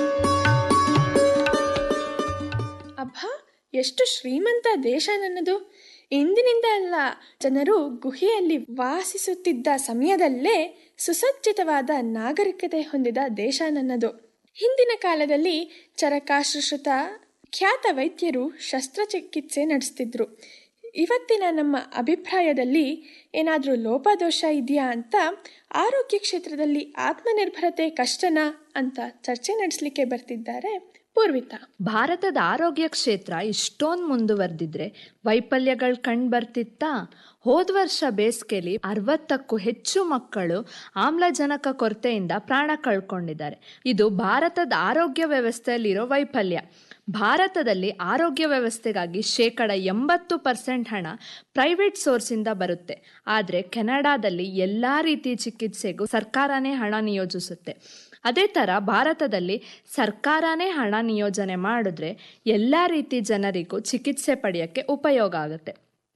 ಅಬ್ಬ ಎಷ್ಟು ಶ್ರೀಮಂತ ದೇಶ ನನ್ನದು ಇಂದಿನಿಂದ ಅಲ್ಲ ಜನರು ಗುಹೆಯಲ್ಲಿ ವಾಸಿಸುತ್ತಿದ್ದ ಸಮಯದಲ್ಲೇ ಸುಸಜ್ಜಿತವಾದ ನಾಗರಿಕತೆ ಹೊಂದಿದ ದೇಶ ನನ್ನದು ಹಿಂದಿನ ಕಾಲದಲ್ಲಿ ಚರಕಾಶುಶ್ರುತ ಖ್ಯಾತ ವೈದ್ಯರು ಶಸ್ತ್ರಚಿಕಿತ್ಸೆ ನಡೆಸ್ತಿದ್ರು ಇವತ್ತಿನ ನಮ್ಮ ಅಭಿಪ್ರಾಯದಲ್ಲಿ ಏನಾದರೂ ಲೋಪದೋಷ ಇದೆಯಾ ಅಂತ ಆರೋಗ್ಯ ಕ್ಷೇತ್ರದಲ್ಲಿ ಆತ್ಮನಿರ್ಭರತೆ ಕಷ್ಟನಾ ಅಂತ ಚರ್ಚೆ ನಡೆಸಲಿಕ್ಕೆ ಬರ್ತಿದ್ದಾರೆ ಪೂರ್ವಿತಾ ಭಾರತದ ಆರೋಗ್ಯ ಕ್ಷೇತ್ರ ಇಷ್ಟೊಂದು ಮುಂದುವರೆದಿದ್ರೆ ವೈಫಲ್ಯಗಳು ಕಂಡು ಬರ್ತಿತ್ತಾ ಹೋದ ವರ್ಷ ಬೇಸಿಗೆಲಿ ಅರವತ್ತಕ್ಕೂ ಹೆಚ್ಚು ಮಕ್ಕಳು ಆಮ್ಲಜನಕ ಕೊರತೆಯಿಂದ ಪ್ರಾಣ ಕಳ್ಕೊಂಡಿದ್ದಾರೆ ಇದು ಭಾರತದ ಆರೋಗ್ಯ ವ್ಯವಸ್ಥೆಯಲ್ಲಿರೋ ವೈಫಲ್ಯ ಭಾರತದಲ್ಲಿ ಆರೋಗ್ಯ ವ್ಯವಸ್ಥೆಗಾಗಿ ಶೇಕಡ ಎಂಬತ್ತು ಪರ್ಸೆಂಟ್ ಹಣ ಪ್ರೈವೇಟ್ ಸೋರ್ಸಿಂದ ಬರುತ್ತೆ ಆದರೆ ಕೆನಡಾದಲ್ಲಿ ಎಲ್ಲ ರೀತಿ ಚಿಕಿತ್ಸೆಗೂ ಸರ್ಕಾರನೇ ಹಣ ನಿಯೋಜಿಸುತ್ತೆ ಅದೇ ಥರ ಭಾರತದಲ್ಲಿ ಸರ್ಕಾರನೇ ಹಣ ನಿಯೋಜನೆ ಮಾಡಿದ್ರೆ ಎಲ್ಲ ರೀತಿ ಜನರಿಗೂ ಚಿಕಿತ್ಸೆ ಪಡೆಯೋಕ್ಕೆ ಉಪಯೋಗ ಆಗುತ್ತೆ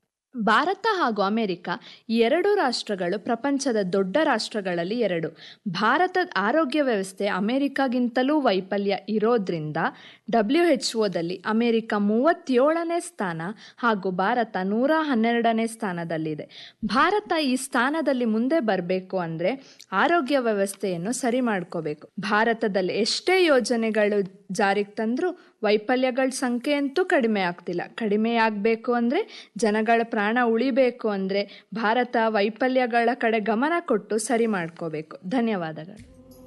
ಭಾರತ ಹಾಗೂ ಅಮೆರಿಕ ಈ ಎರಡು ರಾಷ್ಟ್ರಗಳು ಪ್ರಪಂಚದ ದೊಡ್ಡ ರಾಷ್ಟ್ರಗಳಲ್ಲಿ ಎರಡು ಭಾರತದ ಆರೋಗ್ಯ ವ್ಯವಸ್ಥೆ ಅಮೆರಿಕಾಗಿಂತಲೂ ವೈಫಲ್ಯ ಇರೋದ್ರಿಂದ ಡಬ್ಲ್ಯೂ ಎಚ್ ಒದಲ್ಲಿ ಅಮೆರಿಕ ಮೂವತ್ತೇಳನೇ ಸ್ಥಾನ ಹಾಗೂ ಭಾರತ ನೂರ ಹನ್ನೆರಡನೇ ಸ್ಥಾನದಲ್ಲಿದೆ ಭಾರತ ಈ ಸ್ಥಾನದಲ್ಲಿ ಮುಂದೆ ಬರಬೇಕು ಅಂದರೆ ಆರೋಗ್ಯ ವ್ಯವಸ್ಥೆಯನ್ನು ಸರಿ ಮಾಡ್ಕೋಬೇಕು ಭಾರತದಲ್ಲಿ ಎಷ್ಟೇ ಯೋಜನೆಗಳು ಜಾರಿಗೆ ತಂದರೂ ವೈಫಲ್ಯಗಳ ಸಂಖ್ಯೆ ಅಂತೂ ಕಡಿಮೆ ಆಗ್ತಿಲ್ಲ ಕಡಿಮೆ ಆಗಬೇಕು ಅಂದರೆ ಜನಗಳ ಪ್ರಾಣ ಉಳಿಬೇಕು ಅಂದರೆ ಭಾರತ ವೈಫಲ್ಯಗಳ ಕಡೆ ಗಮನ ಕೊಟ್ಟು ಸರಿ ಮಾಡ್ಕೋಬೇಕು ಧನ್ಯವಾದಗಳು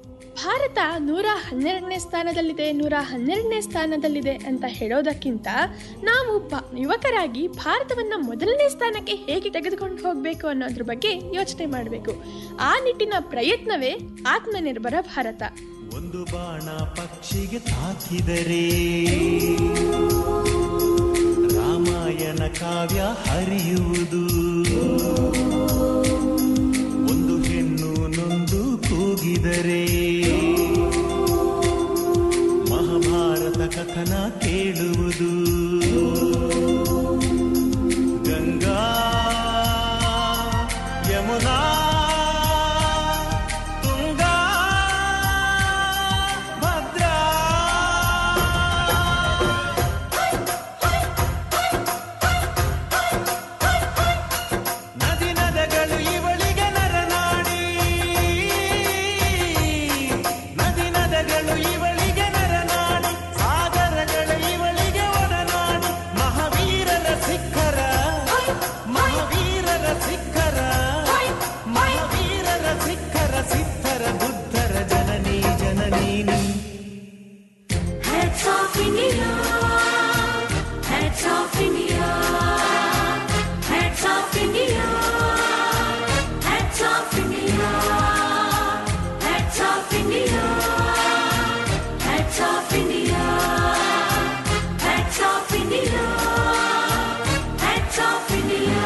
ಭಾರತ ನೂರ ಹನ್ನೆರಡನೇ ಸ್ಥಾನದಲ್ಲಿದೆ ನೂರ ಹನ್ನೆರಡನೇ ಸ್ಥಾನದಲ್ಲಿದೆ ಅಂತ ಹೇಳೋದಕ್ಕಿಂತ ನಾವು ಬ ಯುವಕರಾಗಿ ಭಾರತವನ್ನು ಮೊದಲನೇ ಸ್ಥಾನಕ್ಕೆ ಹೇಗೆ ತೆಗೆದುಕೊಂಡು ಹೋಗಬೇಕು ಅನ್ನೋದ್ರ ಬಗ್ಗೆ ಯೋಚನೆ ಮಾಡಬೇಕು ಆ ನಿಟ್ಟಿನ ಪ್ರಯತ್ನವೇ ಆತ್ಮನಿರ್ಭರ ಭಾರತ ಒಂದು ಬಾಣ ಪಕ್ಷಿಗೆ ತಾಕಿದರೆ ರಾಮಾಯಣ ಕಾವ್ಯ ಹರಿಯುವುದು ಒಂದು ಹೆಣ್ಣು ನೊಂದು ಕೂಗಿದರೆ ಕೇಳುವುದು ಗಂಗಾ ಯಮುನಾ ತುಂಗಾ ಭದ್ರಾ ನದಿ ನದಗಳು ಇವಳಿಗೆ ನರನಾಡಿ ನದಿ ನದಗಳು ಇವಳಿಗೆ ನರನಾಡಿ ಸಾಗರಗಳು ಇವಳಿಗೆ ಒಡನಾಡಿ ಮಹಾವೀರರ ಸಿಖರ ಮಹಾವೀರರ ಸಿಖರ ಮಹಾವೀರರ ಸಿಖರ ಸಿದ್ಧರ ಬುದ್ಧರ ಜನನಿ ಜನನೀನಿ Heads off India. Heads off India. Heads off India. Heads off India. Heads off India. Heads off India. Heads off India. Heads off India.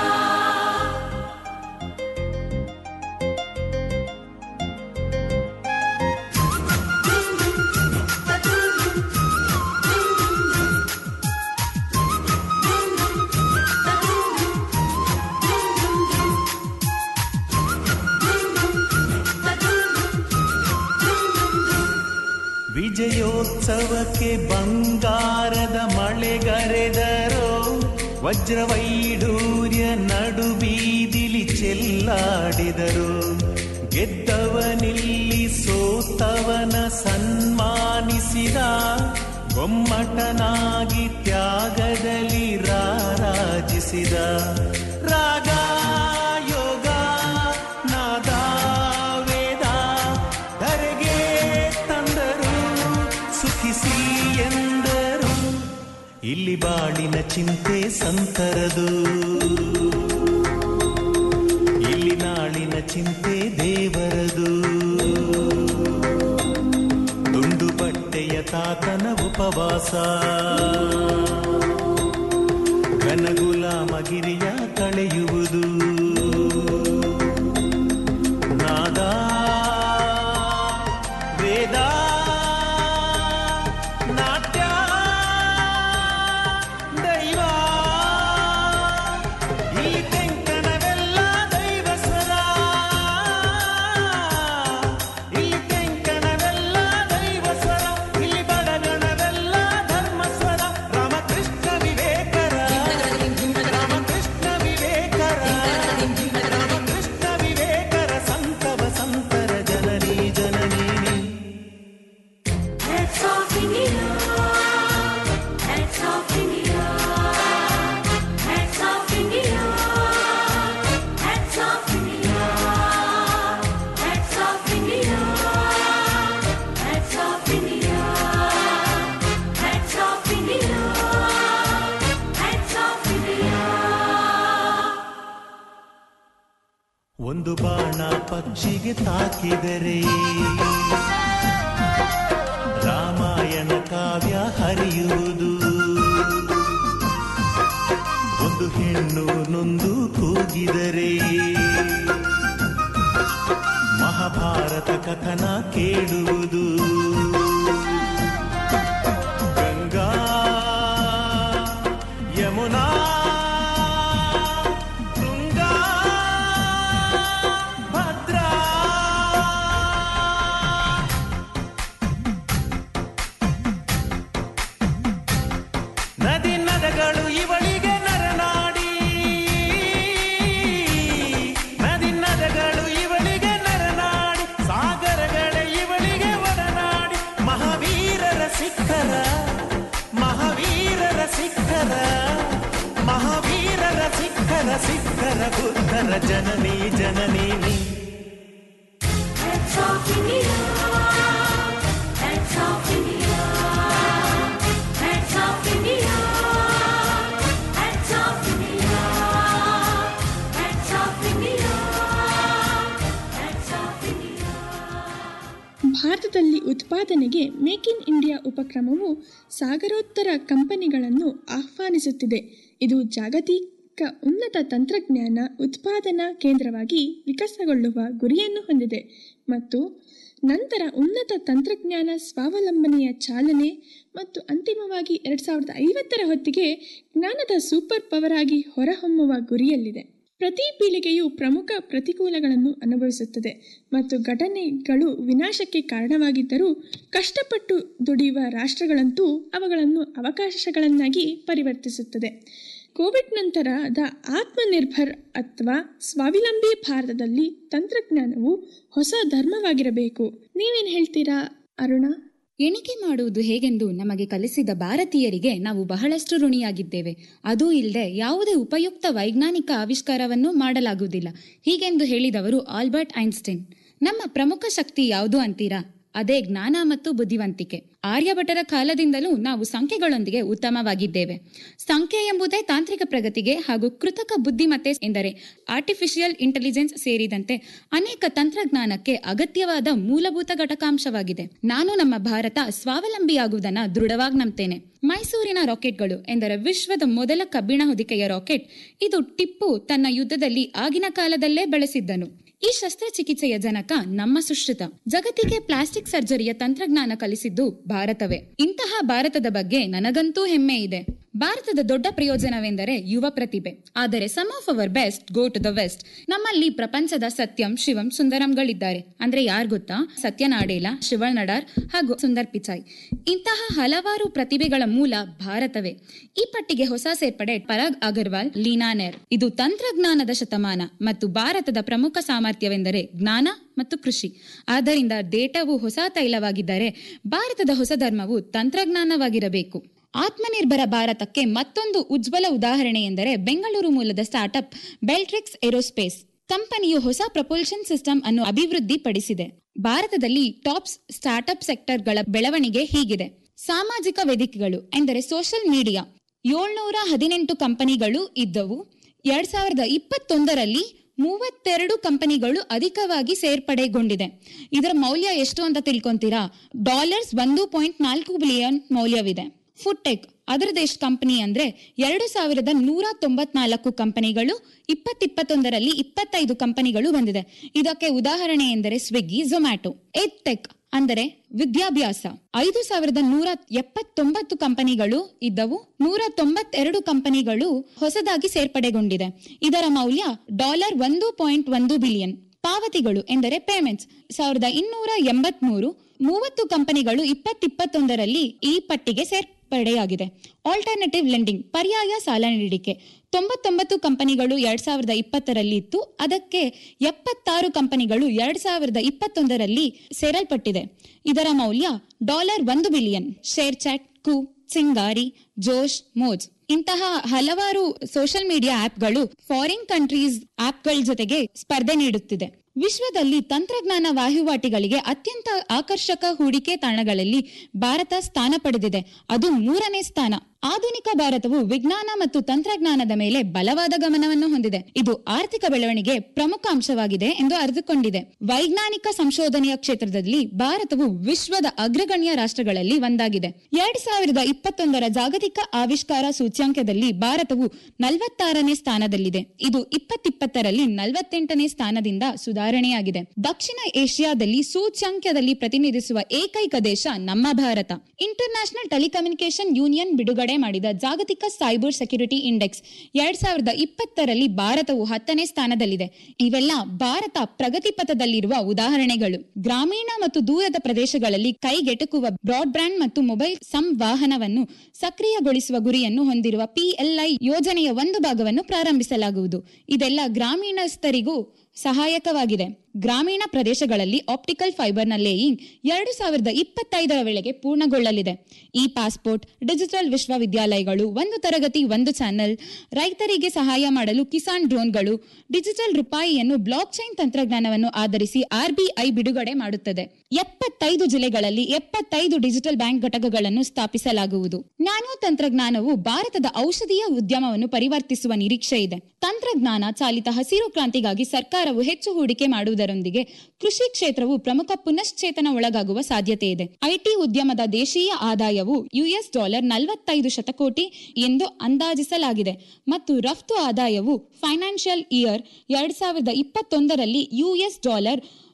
ವಿಜಯೋತ್ಸವಕ್ಕೆ ಬಂಗಾರದ ಮಳೆಗರೆದರೋ ವಜ್ರವೈಡೂರ್ಯ ನಡುಬೀದಿಲಿ ಚೆಲ್ಲಾಡಿದರು ಗೆದ್ದವನಿಲ್ಲಿ ಸೋತವನ ಸನ್ಮಾನಿಸಿದ ಗೊಮ್ಮಟನಾಗಿ ತ್ಯಾಗದಲ್ಲಿ ರಾರಾಜಿಸಿದ ರಾಗ ಯೋಗ ನಾದ ವೇದ ಧರೆಗೆ ತಂದರು ಸುಖಿಸಿ ಎಂದರು ಇಲ್ಲಿ ಬಾಳಿನ ಚಿಂತೆ ಸಂತರದು ಇಲ್ಲಿ ನಾಳಿನ ಚಿಂತೆ ದೇವರದು ತುಂಡು ಬಟ್ಟೆಯ ತಾತನ ಉಪವಾಸ ಘನಗುಲಾಮಗಿರಿಯ ಕಳೆಯುವುದು ನಾದ ವೇದ ನಾಟ್ಯ ದೈವ ಇಲ್ಲಿ ತೆಂಕಣವೆಲ್ಲ ದೈವ ಸ್ವರ ಇಲ್ಲಿ ತೆಂಕಣವೆಲ್ಲ ದೈವ ಸ್ವರ ಇಲ್ಲಿ ಬಡಗಣವೆಲ್ಲ ಧರ್ಮ ಸ್ವರ ರಾಮಕೃಷ್ಣ ವಿವೇಕರ ರಾಮಕೃಷ್ಣ ವಿವೇಕರ ರಾಮಕೃಷ್ಣ ವಿವೇಕರ ಸಂತವ ಸಂತರ ಜನನಿ ಜನನೀನಿ Heads off India. Heads off India. Heads off India. Heads off India. Heads off India. Heads off India. Heads off India. Heads off India. ಒಂದು ಬಾಣ ಪಕ್ಷಿಗೆ ತಾಕಿದರೆ ರಾಮಾಯಣ ಕಾವ್ಯ ಹರಿಯುವುದು ಒಂದು ಹೆಣ್ಣು ನೊಂದು ಕೂಗಿದರೆ ಮಹಾಭಾರತ ಕಥನ ಕೇಳುವುದು ಗಂಗಾ ಯಮುನಾ ತುಂಗಾ ಭದ್ರಾ ನದಿ ನದಗಳು ಇವಳಿಗೆ ನರನಾಡಿ ನದಿ ನದಗಳು ಇವಳಿಗೆ ನರನಾಡಿ ಸಾಗರಗಳ ಇವಳಿಗೆ ಒಡನಾಡಿ ಮಹಾವೀರರ ಸಿಖರ ಮಹಾವೀರರ ಸಿಖರ ಮಹಾವೀರರ ಸಿಖರ ಸಿಖರ ಬುದ್ಧರ ಜನನಿ ಜನನೀನಿ Heads off India. Heads off India. Heads off India. Heads off India. Heads off India. Heads off India. ಭಾರತದಲ್ಲಿ ಉತ್ಪಾದನೆಗೆ ಮೇಕ್ ಇನ್ ಇಂಡಿಯಾ ಉಪಕ್ರಮವು ಸಾಗರೋತ್ತರ ಕಂಪನಿಗಳನ್ನು ಆಹ್ವಾನಿಸುತ್ತಿದೆ ಇದು ಜಾಗತಿಕ ಉನ್ನತ ತಂತ್ರಜ್ಞಾನ ಉತ್ಪಾದನಾ ಕೇಂದ್ರವಾಗಿ ವಿಕಸನಗೊಳ್ಳುವ ಗುರಿಯನ್ನು ಹೊಂದಿದೆ ಮತ್ತು ನಂತರ ಉನ್ನತ ತಂತ್ರಜ್ಞಾನ ಸ್ವಾವಲಂಬನೆಯ ಚಾಲನೆ ಮತ್ತು ಅಂತಿಮವಾಗಿ ಎರಡು ಸಾವಿರದ ಐವತ್ತರ ಹೊತ್ತಿಗೆ ಜ್ಞಾನದ ಸೂಪರ್ ಪವರ್ ಆಗಿ ಹೊರಹೊಮ್ಮುವ ಗುರಿಯಲ್ಲಿದೆ ಪ್ರತಿ ಪೀಳಿಗೆಯು ಪ್ರಮುಖ ಪ್ರತಿಕೂಲಗಳನ್ನು ಅನುಭವಿಸುತ್ತದೆ ಮತ್ತು ಘಟನೆಗಳು ವಿನಾಶಕ್ಕೆ ಕಾರಣವಾಗಿದ್ದರೂ ಕಷ್ಟಪಟ್ಟು ದುಡಿಯುವ ರಾಷ್ಟ್ರಗಳಂತೂ ಅವುಗಳನ್ನು ಅವಕಾಶಗಳನ್ನಾಗಿ ಪರಿವರ್ತಿಸುತ್ತದೆ ಕೋವಿಡ್ ನಂತರದ ಆತ್ಮನಿರ್ಭರ್ ಅಥವಾ ಸ್ವಾವಲಂಬಿ ಭಾರತದಲ್ಲಿ ತಂತ್ರಜ್ಞಾನವು ಹೊಸ ಧರ್ಮವಾಗಿರಬೇಕು ನೀವೇನು ಹೇಳ್ತೀರಾ ಅರುಣ ಎಣಿಕೆ ಮಾಡುವುದು ಹೇಗೆಂದು ನಮಗೆ ಕಲಿಸಿದ ಭಾರತೀಯರಿಗೆ ನಾವು ಬಹಳಷ್ಟು ಋಣಿಯಾಗಿದ್ದೇವೆ ಅದೂ ಇಲ್ಲದೆ ಯಾವುದೇ ಉಪಯುಕ್ತ ವೈಜ್ಞಾನಿಕ ಆವಿಷ್ಕಾರವನ್ನು ಮಾಡಲಾಗುವುದಿಲ್ಲ ಹೀಗೆಂದು ಹೇಳಿದವರು ಆಲ್ಬರ್ಟ್ ಐನ್ಸ್ಟೈನ್ ನಮ್ಮ ಪ್ರಮುಖ ಶಕ್ತಿ ಯಾವುದು ಅಂತೀರಾ ಅದೇ ಜ್ಞಾನ ಮತ್ತು ಬುದ್ಧಿವಂತಿಕೆ ಆರ್ಯಭಟರ ಕಾಲದಿಂದಲೂ ನಾವು ಸಂಖ್ಯೆಗಳೊಂದಿಗೆ ಉತ್ತಮವಾಗಿದ್ದೇವೆ ಸಂಖ್ಯೆ ಎಂಬುದೇ ತಾಂತ್ರಿಕ ಪ್ರಗತಿಗೆ ಹಾಗೂ ಕೃತಕ ಬುದ್ಧಿಮತ್ತೆ ಎಂದರೆ ಆರ್ಟಿಫಿಷಿಯಲ್ ಇಂಟೆಲಿಜೆನ್ಸ್ ಸೇರಿದಂತೆ ಅನೇಕ ತಂತ್ರಜ್ಞಾನಕ್ಕೆ ಅಗತ್ಯವಾದ ಮೂಲಭೂತ ಘಟಕಾಂಶವಾಗಿದೆ ನಾನು ನಮ್ಮ ಭಾರತ ಸ್ವಾವಲಂಬಿಯಾಗುವುದನ್ನ ದೃಢವಾಗಿ ನಂಬ್ತೇನೆ ಮೈಸೂರಿನ ರಾಕೆಟ್ಗಳು ಎಂದರೆ ವಿಶ್ವದ ಮೊದಲ ಕಬ್ಬಿಣ ಹೊದಿಕೆಯ ರಾಕೆಟ್ ಇದು ಟಿಪ್ಪು ತನ್ನ ಯುದ್ಧದಲ್ಲಿ ಆಗಿನ ಕಾಲದಲ್ಲೇ ಬೆಳೆಸಿದ್ದನು ಈ ಶಸ್ತ್ರಚಿಕಿತ್ಸೆಯ ಜನಕ ನಮ್ಮ ಸುಶ್ರುತ ಜಗತ್ತಿಗೆ ಪ್ಲಾಸ್ಟಿಕ್ ಸರ್ಜರಿಯ ತಂತ್ರಜ್ಞಾನ ಕಲಿಸಿದ್ದು ಭಾರತವೇ ಇಂತಹ ಭಾರತದ ಬಗ್ಗೆ ನನಗಂತೂ ಹೆಮ್ಮೆ ಇದೆ ಭಾರತದ ದೊಡ್ಡ ಪ್ರಯೋಜನವೆಂದರೆ ಯುವ ಪ್ರತಿಭೆ ಆದರೆ some of our best go to the west ನಮ್ಮಲ್ಲಿ ಪ್ರಪಂಚದ ಸತ್ಯಂ ಶಿವಂ ಸುಂದರಂಗಳಿದ್ದಾರೆ ಅಂದ್ರೆ ಯಾರ್ ಗೊತ್ತಾ ಸತ್ಯ ನಾಡೇಲ ಶಿವಳ್ ನಡಾರ್ ಹಾಗೂ ಸುಂದರ್ ಪಿಚಾಯ್ ಇಂತಹ ಹಲವಾರು ಪ್ರತಿಭೆಗಳ ಮೂಲ ಭಾರತವೇ ಈ ಪಟ್ಟಿಗೆ ಹೊಸ ಸೇರ್ಪಡೆ ಪರಾಗ್ ಅಗರ್ವಾಲ್ ಲೀನಾ ನೆರ್ ಇದು ತಂತ್ರಜ್ಞಾನದ ಶತಮಾನ ಮತ್ತು ಭಾರತದ ಪ್ರಮುಖ ಸಾಮರ್ಥ್ಯವೆಂದರೆ ಜ್ಞಾನ ಮತ್ತು ಕೃಷಿ ಆದ್ದರಿಂದ ಡೇಟಾವು ಹೊಸ ತೈಲವಾಗಿದ್ದರೆ ಭಾರತದ ಹೊಸ ಧರ್ಮವು ತಂತ್ರಜ್ಞಾನವಾಗಿರಬೇಕು ಆತ್ಮನಿರ್ಭರ ಭಾರತಕ್ಕೆ ಮತ್ತೊಂದು ಉಜ್ವಲ ಉದಾಹರಣೆ ಎಂದರೆ ಬೆಂಗಳೂರು ಮೂಲದ ಸ್ಟಾರ್ಟ್ಅಪ್ ಬೆಲ್ಟ್ರಿಕ್ಸ್ ಏರೋಸ್ಪೇಸ್ ಕಂಪನಿಯು ಹೊಸ ಪ್ರಪೋಲ್ಷನ್ ಸಿಸ್ಟಮ್ ಅನ್ನು ಅಭಿವೃದ್ಧಿಪಡಿಸಿದೆ ಭಾರತದಲ್ಲಿ ಟಾಪ್ಸ್ ಸ್ಟಾರ್ಟ್ಅಪ್ ಸೆಕ್ಟರ್ಗಳ ಬೆಳವಣಿಗೆ ಹೀಗಿದೆ ಸಾಮಾಜಿಕ ವೇದಿಕೆಗಳು ಎಂದರೆ ಸೋಷಿಯಲ್ ಮೀಡಿಯಾ ಏಳ್ನೂರ ಹದಿನೆಂಟು ಕಂಪನಿಗಳು ಇದ್ದವು ಎರಡ್ ಸಾವಿರದ ಇಪ್ಪತ್ತೊಂದರಲ್ಲಿ ಮೂವತ್ತೆರಡು ಕಂಪನಿಗಳು ಅಧಿಕವಾಗಿ ಸೇರ್ಪಡೆಗೊಂಡಿದೆ ಇದರ ಮೌಲ್ಯ ಎಷ್ಟು ಅಂತ ತಿಳ್ಕೊಂತೀರಾ ಡಾಲರ್ಸ್ ಒಂದು ಪಾಯಿಂಟ್ ನಾಲ್ಕು ಬಿಲಿಯನ್ ಮೌಲ್ಯವಿದೆ ಫುಡ್ಟೆಕ್ ಅದರದ್ದು ಎಷ್ಟು ಕಂಪನಿ ಅಂದ್ರೆ ಎರಡು ಸಾವಿರದ ನೂರ ತೊಂಬತ್ನಾಲ್ಕು ಕಂಪನಿಗಳು ಇಪ್ಪತ್ತಿಪ್ಪತ್ತೊಂದರಲ್ಲಿ ಇಪ್ಪತ್ತೈದು ಕಂಪನಿಗಳು ಬಂದಿದೆ ಇದಕ್ಕೆ ಉದಾಹರಣೆ ಎಂದರೆ ಸ್ವಿಗ್ಗಿ ಝೊಮ್ಯಾಟೊ ಎಡ್ಟೆಕ್ ಅಂದರೆ ವಿದ್ಯಾಭ್ಯಾಸ ಐದು ಸಾವಿರದ ನೂರ ಎಪ್ಪತ್ತೊಂಬತ್ತು ಕಂಪನಿಗಳು ಇದ್ದವು ನೂರ ತೊಂಬತ್ತೆರಡು ಕಂಪನಿಗಳು ಹೊಸದಾಗಿ ಸೇರ್ಪಡೆಗೊಂಡಿದೆ ಇದರ ಮೌಲ್ಯ ಡಾಲರ್ ಒಂದು ಪಾಯಿಂಟ್ ಒಂದು ಬಿಲಿಯನ್ ಪಾವತಿಗಳು ಎಂದರೆ ಪೇಮೆಂಟ್ಸ್ ಸಾವಿರದ ಇನ್ನೂರ ಎಂಬತ್ಮೂರು ಮೂವತ್ತು ಕಂಪನಿಗಳು ಇಪ್ಪತ್ತಿಪ್ಪತ್ತೊಂದರಲ್ಲಿ ಈ ಪಟ್ಟಿಗೆ ಸೇರ್ಪಡೆಯಾಗಿದೆ ಆಲ್ಟರ್ನೇಟಿವ್ ಲೆಂಡಿಂಗ್ ಪರ್ಯಾಯ ಸಾಲ ನೀಡಿಕೆ ತೊಂಬತ್ತೊಂಬತ್ತು ಕಂಪನಿಗಳು ಎರಡ್ ಸಾವಿರದ ಇಪ್ಪತ್ತರಲ್ಲಿ ಇತ್ತು ಅದಕ್ಕೆ ಎಪ್ಪತ್ತಾರು ಕಂಪನಿಗಳು ಎರಡ್ ಸಾವಿರದ ಇಪ್ಪತ್ತೊಂದರಲ್ಲಿ ಸೇರಲ್ಪಟ್ಟಿದೆ ಇದರ ಮೌಲ್ಯ ಡಾಲರ್ ಒಂದು ಬಿಲಿಯನ್ ಶೇರ್ ಚಾಟ್ ಕು ಸಿಂಗಾರಿ ಜೋಶ್ ಮೋಜ್ ಇಂತಹ ಹಲವಾರು ಸೋಷಿಯಲ್ ಮೀಡಿಯಾ ಆಪ್ಗಳು ಫಾರಿನ್ ಕಂಟ್ರೀಸ್ ಆಪ್ಗಳ ಜೊತೆಗೆ ಸ್ಪರ್ಧೆ ನೀಡುತ್ತಿದೆ ವಿಶ್ವದಲ್ಲಿ ತಂತ್ರಜ್ಞಾನ ವಹಿವಾಟಿಗಳಿಗೆ ಅತ್ಯಂತ ಆಕರ್ಷಕ ಹೂಡಿಕೆ ತಾಣಗಳಲ್ಲಿ ಭಾರತ ಸ್ಥಾನ ಪಡೆದಿದೆ ಅದು ಮೂರನೇ ಸ್ಥಾನ ಆಧುನಿಕ ಭಾರತವು ವಿಜ್ಞಾನ ಮತ್ತು ತಂತ್ರಜ್ಞಾನದ ಮೇಲೆ ಬಲವಾದ ಗಮನವನ್ನು ಹೊಂದಿದೆ ಇದು ಆರ್ಥಿಕ ಬೆಳವಣಿಗೆ ಪ್ರಮುಖ ಅಂಶವಾಗಿದೆ ಎಂದು ಅರಿತುಕೊಂಡಿದೆ ವೈಜ್ಞಾನಿಕ ಸಂಶೋಧನೆಯ ಕ್ಷೇತ್ರದಲ್ಲಿ ಭಾರತವು ವಿಶ್ವದ ಅಗ್ರಗಣ್ಯ ರಾಷ್ಟ್ರಗಳಲ್ಲಿ ಒಂದಾಗಿದೆ ಎರಡ್ ಸಾವಿರದ ಇಪ್ಪತ್ತೊಂದರ ಜಾಗತಿಕ ಆವಿಷ್ಕಾರ ಸೂಚ್ಯಾಂಕದಲ್ಲಿ ಭಾರತವು ನಲವತ್ತಾರನೇ ಸ್ಥಾನದಲ್ಲಿದೆ ಇದು ಇಪ್ಪತ್ತಿಪ್ಪತ್ತರಲ್ಲಿ ನಲವತ್ತೆಂಟನೇ ಸ್ಥಾನದಿಂದ ಸುಧಾರಣೆಯಾಗಿದೆ ದಕ್ಷಿಣ ಏಷ್ಯಾದಲ್ಲಿ ಸೂಚ್ಯಾಂಕದಲ್ಲಿ ಪ್ರತಿನಿಧಿಸುವ ಏಕೈಕ ದೇಶ ನಮ್ಮ Bharat International Telecommunication Union ಬಿಡುಗಡೆ ಮಾಡಿದ ಜಾಗತಿಕ ಸೈಬರ್ ಸೆಕ್ಯುರಿಟಿ ಇಂಡೆಕ್ಸ್ ಎರಡ್ ಸಾವಿರದ ಇಪ್ಪತ್ತರಲ್ಲಿ ಭಾರತವು ಹತ್ತನೇ ಸ್ಥಾನದಲ್ಲಿದೆ ಇವೆಲ್ಲ ಭಾರತ ಪ್ರಗತಿ ಪಥದಲ್ಲಿರುವ ಉದಾಹರಣೆಗಳು ಗ್ರಾಮೀಣ ಮತ್ತು ದೂರದ ಪ್ರದೇಶಗಳಲ್ಲಿ ಕೈಗೆಟುಕುವ ಬ್ರಾಡ್ಬ್ಯಾಂಡ್ ಮತ್ತು ಮೊಬೈಲ್ ಸಂವಹನವನ್ನು ಸಕ್ರಿಯಗೊಳಿಸುವ ಗುರಿಯನ್ನು ಹೊಂದಿರುವ ಪಿಎಲ್ಐ ಯೋಜನೆಯ ಒಂದು ಭಾಗವನ್ನು ಪ್ರಾರಂಭಿಸಲಾಗುವುದು ಇದೆಲ್ಲ ಗ್ರಾಮೀಣಸ್ಥರಿಗೂ ಸಹಾಯಕವಾಗಿದೆ ಗ್ರಾಮೀಣ ಪ್ರದೇಶಗಳಲ್ಲಿ ಆಪ್ಟಿಕಲ್ ಫೈಬರ್ನ ಲೇಯಿಂಗ್ ಎರಡು ಸಾವಿರದ ಇಪ್ಪತ್ತೈದರ ವೇಳೆಗೆ ಪೂರ್ಣಗೊಳ್ಳಲಿದೆ ಈ ಪಾಸ್ಪೋರ್ಟ್ ಡಿಜಿಟಲ್ ವಿಶ್ವವಿದ್ಯಾಲಯಗಳು ಒಂದು ತರಗತಿ ಒಂದು ಚಾನೆಲ್ ರೈತರಿಗೆ ಸಹಾಯ ಮಾಡಲು ಕಿಸಾನ್ ಡ್ರೋನ್ಗಳು ಡಿಜಿಟಲ್ ರೂಪಾಯಿಯನ್ನು ಬ್ಲಾಕ್ ಚೈನ್ ತಂತ್ರಜ್ಞಾನವನ್ನು ಆಧರಿಸಿ ಆರ್ಬಿಐ ಬಿಡುಗಡೆ ಮಾಡುತ್ತದೆ ಎಪ್ಪತ್ತೈದು ಜಿಲ್ಲೆಗಳಲ್ಲಿ ಎಪ್ಪತ್ತೈದು ಡಿಜಿಟಲ್ ಬ್ಯಾಂಕ್ ಘಟಕಗಳನ್ನು ಸ್ಥಾಪಿಸಲಾಗುವುದು ನ್ಯಾನೋ ತಂತ್ರಜ್ಞಾನವು ಭಾರತದ ಔಷಧೀಯ ಉದ್ಯಮವನ್ನು ಪರಿವರ್ತಿಸುವ ನಿರೀಕ್ಷೆ ಇದೆ ತಂತ್ರಜ್ಞಾನ ಚಾಲಿತ ಹಸಿರು ಕ್ರಾಂತಿಗಾಗಿ ಸರ್ಕಾರವು ಹೆಚ್ಚು ಹೂಡಿಕೆ ಮಾಡುವುದರೊಂದಿಗೆ ಕೃಷಿ ಕ್ಷೇತ್ರವು ಪ್ರಮುಖ ಪುನಶ್ಚೇತನ ಒಳಗಾಗುವ ಸಾಧ್ಯತೆ ಇದೆ ಐಟಿ ಉದ್ಯಮದ ದೇಶೀಯ ಆದಾಯವು ಯುಎಸ್ ಡಾಲರ್ ನಲವತ್ತೈದು ಶತಕೋಟಿ ಎಂದು ಅಂದಾಜಿಸಲಾಗಿದೆ ಮತ್ತು ರಫ್ತು ಆದಾಯವು ಫೈನಾನ್ಷಿಯಲ್ ಇಯರ್ ಎರಡ್ ಸಾವಿರದ ಇಪ್ಪತ್ತೊಂದರಲ್ಲಿ ಯುಎಸ್ ಡಾಲರ್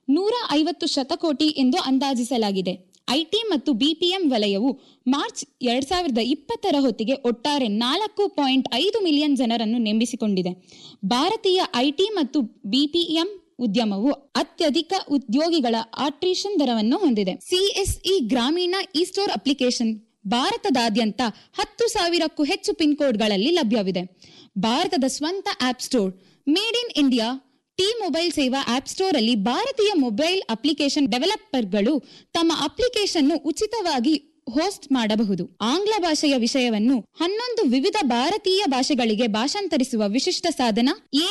ನೂರ ಐವತ್ತು ಶತಕೋಟಿ ಎಂದು ಅಂದಾಜಿಸಲಾಗಿದೆ ಐಟಿ ಮತ್ತು ಬಿಪಿಎಂ ವಲಯವು ಮಾರ್ಚ್ ಎರಡ್ ಸಾವಿರದ ಇಪ್ಪತ್ತರ ಹೊತ್ತಿಗೆ ಒಟ್ಟಾರೆ ನಾಲ್ಕು ಪಾಯಿಂಟ್ ಐದು ಮಿಲಿಯನ್ ಜನರನ್ನು ನೇಮಿಸಿಕೊಂಡಿದೆ ಭಾರತೀಯ ಐಟಿ ಮತ್ತು ಬಿಪಿಎಂ ಉದ್ಯಮವು ಅತ್ಯಧಿಕ ಉದ್ಯೋಗಿಗಳ ಆಟ್ರಿಷನ್ ದರವನ್ನು ಹೊಂದಿದೆ ಸಿಎಸ್ಇ ಗ್ರಾಮೀಣ ಇ ಸ್ಟೋರ್ ಅಪ್ಲಿಕೇಶನ್ ಭಾರತದಾದ್ಯಂತ ಹತ್ತು ಸಾವಿರಕ್ಕೂ ಹೆಚ್ಚು ಪಿನ್ ಕೋಡ್ಗಳಲ್ಲಿ ಲಭ್ಯವಿದೆ ಭಾರತದ ಸ್ವಂತ app store made in India ಟಿ ಮೊಬೈಲ್ ಸೇವಾ ಆಪ್ ಸ್ಟೋರ್ ಅಲ್ಲಿ ಭಾರತೀಯ ಮೊಬೈಲ್ ಅಪ್ಲಿಕೇಶನ್ ಡೆವಲಪರ್ಗಳು ತಮ್ಮ ಅಪ್ಲಿಕೇಶನ್ ಉಚಿತವಾಗಿ ಹೋಸ್ಟ್ ಮಾಡಬಹುದು ಆಂಗ್ಲ ಭಾಷೆಯ ವಿಷಯವನ್ನು ಹನ್ನೊಂದು ವಿವಿಧ ಭಾರತೀಯ ಭಾಷೆಗಳಿಗೆ ಭಾಷಾಂತರಿಸುವ ವಿಶಿಷ್ಟ ಸಾಧನ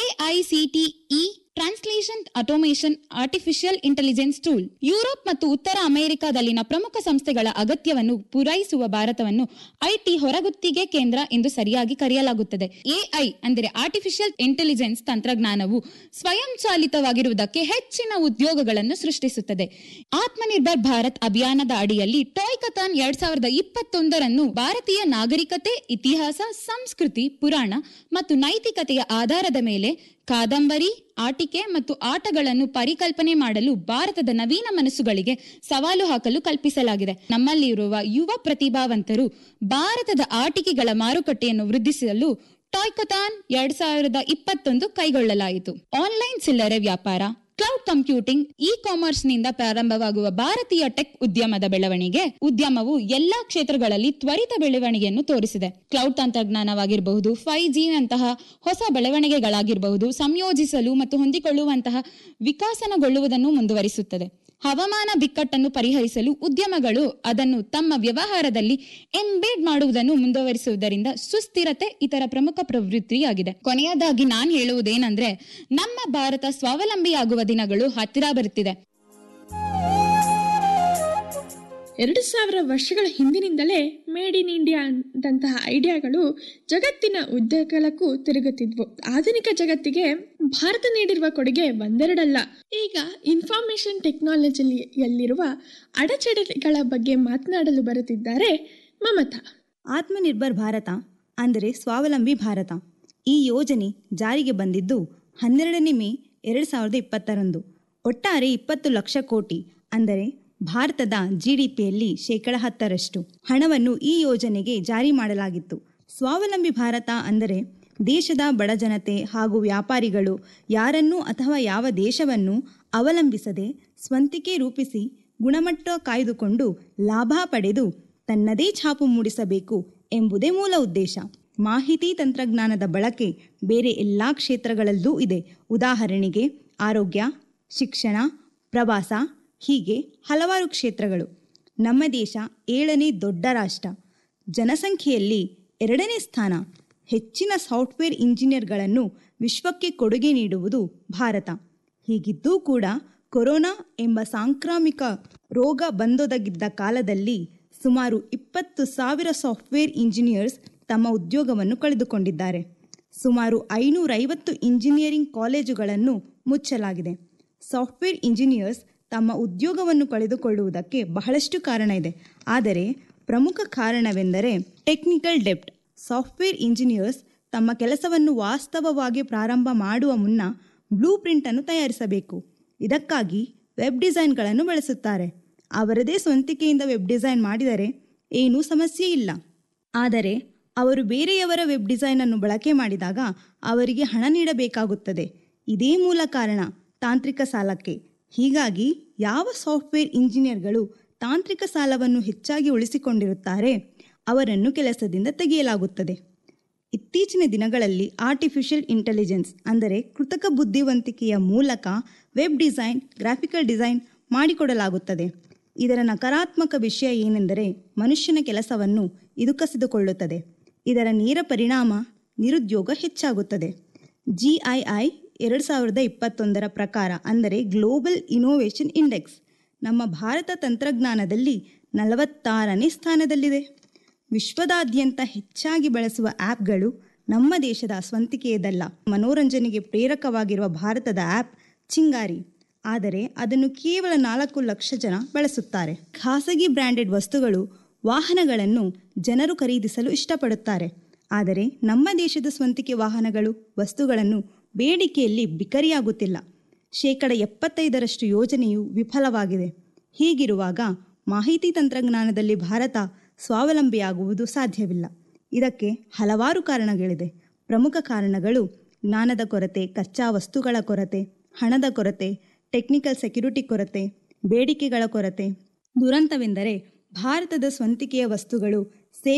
AICTE translation automation artificial intelligence tool Europe ಮತ್ತು ಉತ್ತರ ಅಮೆರಿಕಾದಲ್ಲಿನ ಪ್ರಮುಖ ಸಂಸ್ಥೆಗಳ ಅಗತ್ಯವನ್ನು ಪೂರೈಸುವ ಭಾರತವನ್ನು ಐಟಿ ಹೊರಗುತ್ತಿಗೆ ಕೇಂದ್ರ ಎಂದು ಸರಿಯಾಗಿ ಕರೆಯಲಾಗುತ್ತದೆ ಎಐ ಅಂದರೆ ಆರ್ಟಿಫಿಷಿಯಲ್ ಇಂಟೆಲಿಜೆನ್ಸ್ ತಂತ್ರಜ್ಞಾನವು ಸ್ವಯಂಚಾಲಿತವಾಗಿರುವುದಕ್ಕೆ ಹೆಚ್ಚಿನ ಉದ್ಯೋಗಗಳನ್ನು ಸೃಷ್ಟಿಸುತ್ತದೆ ಆತ್ಮನಿರ್ಭರ್ ಭಾರತ್ ಅಭಿಯಾನದ ಅಡಿಯಲ್ಲಿ ಟಾಯ್ ಕಥಾನ್ ಎರಡ್ ಸಾವಿರದ ಇಪ್ಪತ್ತೊಂದರನ್ನು ಭಾರತೀಯ ನಾಗರಿಕತೆ ಇತಿಹಾಸ ಸಂಸ್ಕೃತಿ ಪುರಾಣ ಮತ್ತು ನೈತಿಕತೆಯ ಆಧಾರದ ಮೇಲೆ ಕಾದಂಬರಿ ಆಟಿಕೆ ಮತ್ತು ಆಟಗಳನ್ನು ಪರಿಕಲ್ಪನೆ ಮಾಡಲು ಭಾರತದ ನವೀನ ಮನಸ್ಸುಗಳಿಗೆ ಸವಾಲು ಹಾಕಲು ಕಲ್ಪಿಸಲಾಗಿದೆ ನಮ್ಮಲ್ಲಿರುವ ಯುವ ಪ್ರತಿಭಾವಂತರು ಭಾರತದ ಆಟಿಕೆಗಳ ಮಾರುಕಟ್ಟೆಯನ್ನು ವೃದ್ಧಿಸಲು ಟಾಯ್ಕಥಾನ್ ಎರಡ್ ಸಾವಿರದ ಇಪ್ಪತ್ತೊಂದು ಕೈಗೊಳ್ಳಲಾಯಿತು ಆನ್ಲೈನ್ ಚಿಲ್ಲರೆ ವ್ಯಾಪಾರ ಕ್ಲೌಡ್ ಕಂಪ್ಯೂಟಿಂಗ್ ಇ ಕಾಮರ್ಸ್ ನಿಂದ ಪ್ರಾರಂಭವಾಗುವ ಭಾರತೀಯ ಟೆಕ್ ಉದ್ಯಮದ ಬೆಳವಣಿಗೆ ಉದ್ಯಮವು ಎಲ್ಲಾ ಕ್ಷೇತ್ರಗಳಲ್ಲಿ ತ್ವರಿತ ಬೆಳವಣಿಗೆಯನ್ನು ತೋರಿಸಿದೆ ಕ್ಲೌಡ್ ತಂತ್ರಜ್ಞಾನವಾಗಿರಬಹುದು ಫೈವ್ ಜಿ ನಂತಹ ಹೊಸ ಬೆಳವಣಿಗೆಗಳಾಗಿರಬಹುದು ಸಂಯೋಜಿಸಲು ಮತ್ತು ಹೊಂದಿಕೊಳ್ಳುವಂತಹ ವಿಕಾಸನಗೊಳ್ಳುವುದನ್ನು ಮುಂದುವರಿಸುತ್ತದೆ ಹವಾಮಾನ ಬಿಕ್ಕಟ್ಟನ್ನು ಪರಿಹರಿಸಲು ಉದ್ಯಮಗಳು ಅದನ್ನು ತಮ್ಮ ವ್ಯವಹಾರದಲ್ಲಿ ಎಂಬೇಡ್ ಮಾಡುವುದನ್ನು ಮುಂದುವರಿಸುವುದರಿಂದ ಸುಸ್ಥಿರತೆ ಇತರ ಪ್ರಮುಖ ಪ್ರವೃತ್ತಿಯಾಗಿದೆ ಕೊನೆಯದಾಗಿ ನಾನು ಹೇಳುವುದೇನೆಂದ್ರೆ ನಮ್ಮ ಭಾರತ ಸ್ವಾವಲಂಬಿಯಾಗುವ ದಿನಗಳು ಹತ್ತಿರ ಬರುತ್ತಿದೆ ಎರಡು ಸಾವಿರ ವರ್ಷಗಳ ಹಿಂದಿನಿಂದಲೇ ಮೇಡ್ ಇನ್ ಇಂಡಿಯಾ ದಂತಹ ಐಡಿಯಾಗಳು ಜಗತ್ತಿನ ಉದ್ದಗಲಕ್ಕೂ ತಿರುಗುತ್ತಿದ್ವು ಆಧುನಿಕ ಜಗತ್ತಿಗೆ ಭಾರತ ನೀಡಿರುವ ಕೊಡುಗೆ ಒಂದೆರಡಲ್ಲ ಈಗ ಇನ್ಫಾರ್ಮೇಶನ್ ಟೆಕ್ನಾಲಜಿಯಲ್ಲಿರುವ ಅಡಚಣೆಗಳ ಬಗ್ಗೆ ಮಾತನಾಡಲು ಬರುತ್ತಿದ್ದಾರೆ ಮಮತಾ ಆತ್ಮನಿರ್ಭರ್ ಭಾರತ ಅಂದರೆ ಸ್ವಾವಲಂಬಿ ಭಾರತ ಈ ಯೋಜನೆ ಜಾರಿಗೆ ಬಂದಿದ್ದು ಹನ್ನೆರಡನೇ ಮೇ ಎರಡು ಸಾವಿರದ ಇಪ್ಪತ್ತರಂದು ಒಟ್ಟಾರೆ ಇಪ್ಪತ್ತು ಲಕ್ಷ ಕೋಟಿ ಅಂದರೆ ಭಾರತದ ಜಿಡಿಪಿಯಲ್ಲಿ ಶೇಕಡ ಹತ್ತರಷ್ಟು ಹಣವನ್ನು ಈ ಯೋಜನೆಗೆ ಜಾರಿ ಮಾಡಲಾಗಿತ್ತು ಸ್ವಾವಲಂಬಿ ಭಾರತ ಅಂದರೆ ದೇಶದ ಬಡಜನತೆ ಹಾಗೂ ವ್ಯಾಪಾರಿಗಳು ಯಾರನ್ನೂ ಅಥವಾ ಯಾವ ದೇಶವನ್ನು ಅವಲಂಬಿಸದೆ ಸ್ವಂತಿಕೆ ರೂಪಿಸಿ ಗುಣಮಟ್ಟ ಕಾಯ್ದುಕೊಂಡು ಲಾಭ ಪಡೆದು ತನ್ನದೇ ಛಾಪು ಮೂಡಿಸಬೇಕು ಎಂಬುದೇ ಮೂಲ ಉದ್ದೇಶ ಮಾಹಿತಿ ತಂತ್ರಜ್ಞಾನದ ಬಳಕೆ ಬೇರೆ ಎಲ್ಲ ಕ್ಷೇತ್ರಗಳಲ್ಲೂ ಇದೆ ಉದಾಹರಣೆಗೆ ಆರೋಗ್ಯ ಶಿಕ್ಷಣ ಪ್ರವಾಸ ಹೀಗೆ ಹಲವಾರು ಕ್ಷೇತ್ರಗಳು ನಮ್ಮ ದೇಶ ಏಳನೇ ದೊಡ್ಡ ರಾಷ್ಟ್ರ ಜನಸಂಖ್ಯೆಯಲ್ಲಿ ಎರಡನೇ ಸ್ಥಾನ ಹೆಚ್ಚಿನ ಸಾಫ್ಟ್ವೇರ್ ಇಂಜಿನಿಯರ್ಗಳನ್ನು ವಿಶ್ವಕ್ಕೆ ಕೊಡುಗೆ ನೀಡುವುದು ಭಾರತ ಹೀಗಿದ್ದೂ ಕೂಡ ಕೊರೋನಾ ಎಂಬ ಸಾಂಕ್ರಾಮಿಕ ರೋಗ ಬಂದೊದಗಿದ್ದ ಕಾಲದಲ್ಲಿ ಸುಮಾರು ಇಪ್ಪತ್ತು ಸಾವಿರ ಸಾಫ್ಟ್ವೇರ್ ಇಂಜಿನಿಯರ್ಸ್ ತಮ್ಮ ಉದ್ಯೋಗವನ್ನು ಕಳೆದುಕೊಂಡಿದ್ದಾರೆ ಸುಮಾರು ಐನೂರೈವತ್ತು ಇಂಜಿನಿಯರಿಂಗ್ ಕಾಲೇಜುಗಳನ್ನು ಮುಚ್ಚಲಾಗಿದೆ ಸಾಫ್ಟ್ವೇರ್ ಇಂಜಿನಿಯರ್ಸ್ ತಮ್ಮ ಉದ್ಯೋಗವನ್ನು ಕಳೆದುಕೊಳ್ಳುವುದಕ್ಕೆ ಬಹಳಷ್ಟು ಕಾರಣ ಇದೆ ಆದರೆ ಪ್ರಮುಖ ಕಾರಣವೆಂದರೆ ಟೆಕ್ನಿಕಲ್ ಡೆಪ್ಟ್ ಸಾಫ್ಟ್ವೇರ್ ಇಂಜಿನಿಯರ್ಸ್ ತಮ್ಮ ಕೆಲಸವನ್ನು ವಾಸ್ತವವಾಗಿ ಪ್ರಾರಂಭ ಮಾಡುವ ಮುನ್ನ ಬ್ಲೂ ಪ್ರಿಂಟನ್ನು ತಯಾರಿಸಬೇಕು ಇದಕ್ಕಾಗಿ ವೆಬ್ ಡಿಸೈನ್ಗಳನ್ನು ಬಳಸುತ್ತಾರೆ ಅವರದೇ ಸ್ವಂತಿಕೆಯಿಂದ ವೆಬ್ ಡಿಸೈನ್ ಮಾಡಿದರೆ ಏನೂ ಸಮಸ್ಯೆ ಇಲ್ಲ ಆದರೆ ಅವರು ಬೇರೆಯವರ ವೆಬ್ ಡಿಸೈನನ್ನು ಬಳಕೆ ಮಾಡಿದಾಗ ಅವರಿಗೆ ಹಣ ನೀಡಬೇಕಾಗುತ್ತದೆ ಇದೇ ಮೂಲ ಕಾರಣ ತಾಂತ್ರಿಕ ಸಾಲಕ್ಕೆ ಹೀಗಾಗಿ ಯಾವ ಸಾಫ್ಟ್ವೇರ್ ಇಂಜಿನಿಯರ್ಗಳು ತಾಂತ್ರಿಕ ಸಾಲವನ್ನು ಹೆಚ್ಚಾಗಿ ಉಳಿಸಿಕೊಂಡಿರುತ್ತಾರೆ ಅವರನ್ನು ಕೆಲಸದಿಂದ ತೆಗೆಯಲಾಗುತ್ತದೆ ಇತ್ತೀಚಿನ ದಿನಗಳಲ್ಲಿ ಆರ್ಟಿಫಿಷಿಯಲ್ ಇಂಟೆಲಿಜೆನ್ಸ್ ಅಂದರೆ ಕೃತಕ ಬುದ್ಧಿವಂತಿಕೆಯ ಮೂಲಕ ವೆಬ್ ಡಿಸೈನ್ ಗ್ರಾಫಿಕಲ್ ಡಿಸೈನ್ ಮಾಡಿಕೊಡಲಾಗುತ್ತದೆ ಇದರ ನಕಾರಾತ್ಮಕ ವಿಷಯ ಏನೆಂದರೆ ಮನುಷ್ಯನ ಕೆಲಸವನ್ನು ಇದು ಕಸಿದುಕೊಳ್ಳುತ್ತದೆ ಇದರ ನೇರ ಪರಿಣಾಮ ನಿರುದ್ಯೋಗ ಹೆಚ್ಚಾಗುತ್ತದೆ ಜಿಐಐ ಎರಡು ಸಾವಿರದ ಇಪ್ಪತ್ತೊಂದರ ಪ್ರಕಾರ ಅಂದರೆ ಗ್ಲೋಬಲ್ ಇನೋವೇಷನ್ ಇಂಡೆಕ್ಸ್ ನಮ್ಮ ಭಾರತ ತಂತ್ರಜ್ಞಾನದಲ್ಲಿ ನಲವತ್ತಾರನೇ ಸ್ಥಾನದಲ್ಲಿದೆ ವಿಶ್ವದಾದ್ಯಂತ ಹೆಚ್ಚಾಗಿ ಬಳಸುವ ಆ್ಯಪ್ಗಳು ನಮ್ಮ ದೇಶದ ಸ್ವಂತಿಕೆಯದಲ್ಲ ಮನೋರಂಜನೆಗೆ ಪ್ರೇರಕವಾಗಿರುವ ಭಾರತದ ಆ್ಯಪ್ ಚಿಂಗಾರಿ ಆದರೆ ಅದನ್ನು ಕೇವಲ ನಾಲ್ಕು ಲಕ್ಷ ಜನ ಬಳಸುತ್ತಾರೆ ಖಾಸಗಿ ಬ್ರ್ಯಾಂಡೆಡ್ ವಸ್ತುಗಳು ವಾಹನಗಳನ್ನು ಜನರು ಖರೀದಿಸಲು ಇಷ್ಟಪಡುತ್ತಾರೆ ಆದರೆ ನಮ್ಮ ದೇಶದ ಸ್ವಂತಿಕೆ ವಾಹನಗಳು ವಸ್ತುಗಳನ್ನು ಬೇಡಿಕೆಯಲ್ಲಿ ಬಿಕರಿಯಾಗುತ್ತಿಲ್ಲ ಶೇಕಡ ಎಪ್ಪತ್ತೈದರಷ್ಟು ಯೋಜನೆಯು ವಿಫಲವಾಗಿದೆ ಹೀಗಿರುವಾಗ ಮಾಹಿತಿ ತಂತ್ರಜ್ಞಾನದಲ್ಲಿ ಭಾರತ ಸ್ವಾವಲಂಬಿಯಾಗುವುದು ಸಾಧ್ಯವಿಲ್ಲ ಇದಕ್ಕೆ ಹಲವಾರು ಕಾರಣಗಳಿದೆ ಪ್ರಮುಖ ಕಾರಣಗಳು ಜ್ಞಾನದ ಕೊರತೆ ಕಚ್ಚಾ ವಸ್ತುಗಳ ಕೊರತೆ ಹಣದ ಕೊರತೆ ಟೆಕ್ನಿಕಲ್ ಸೆಕ್ಯುರಿಟಿ ಕೊರತೆ ಬೇಡಿಕೆಗಳ ಕೊರತೆ ದುರಂತವೆಂದರೆ ಭಾರತದ ಸ್ವಂತಿಕೆಯ ವಸ್ತುಗಳು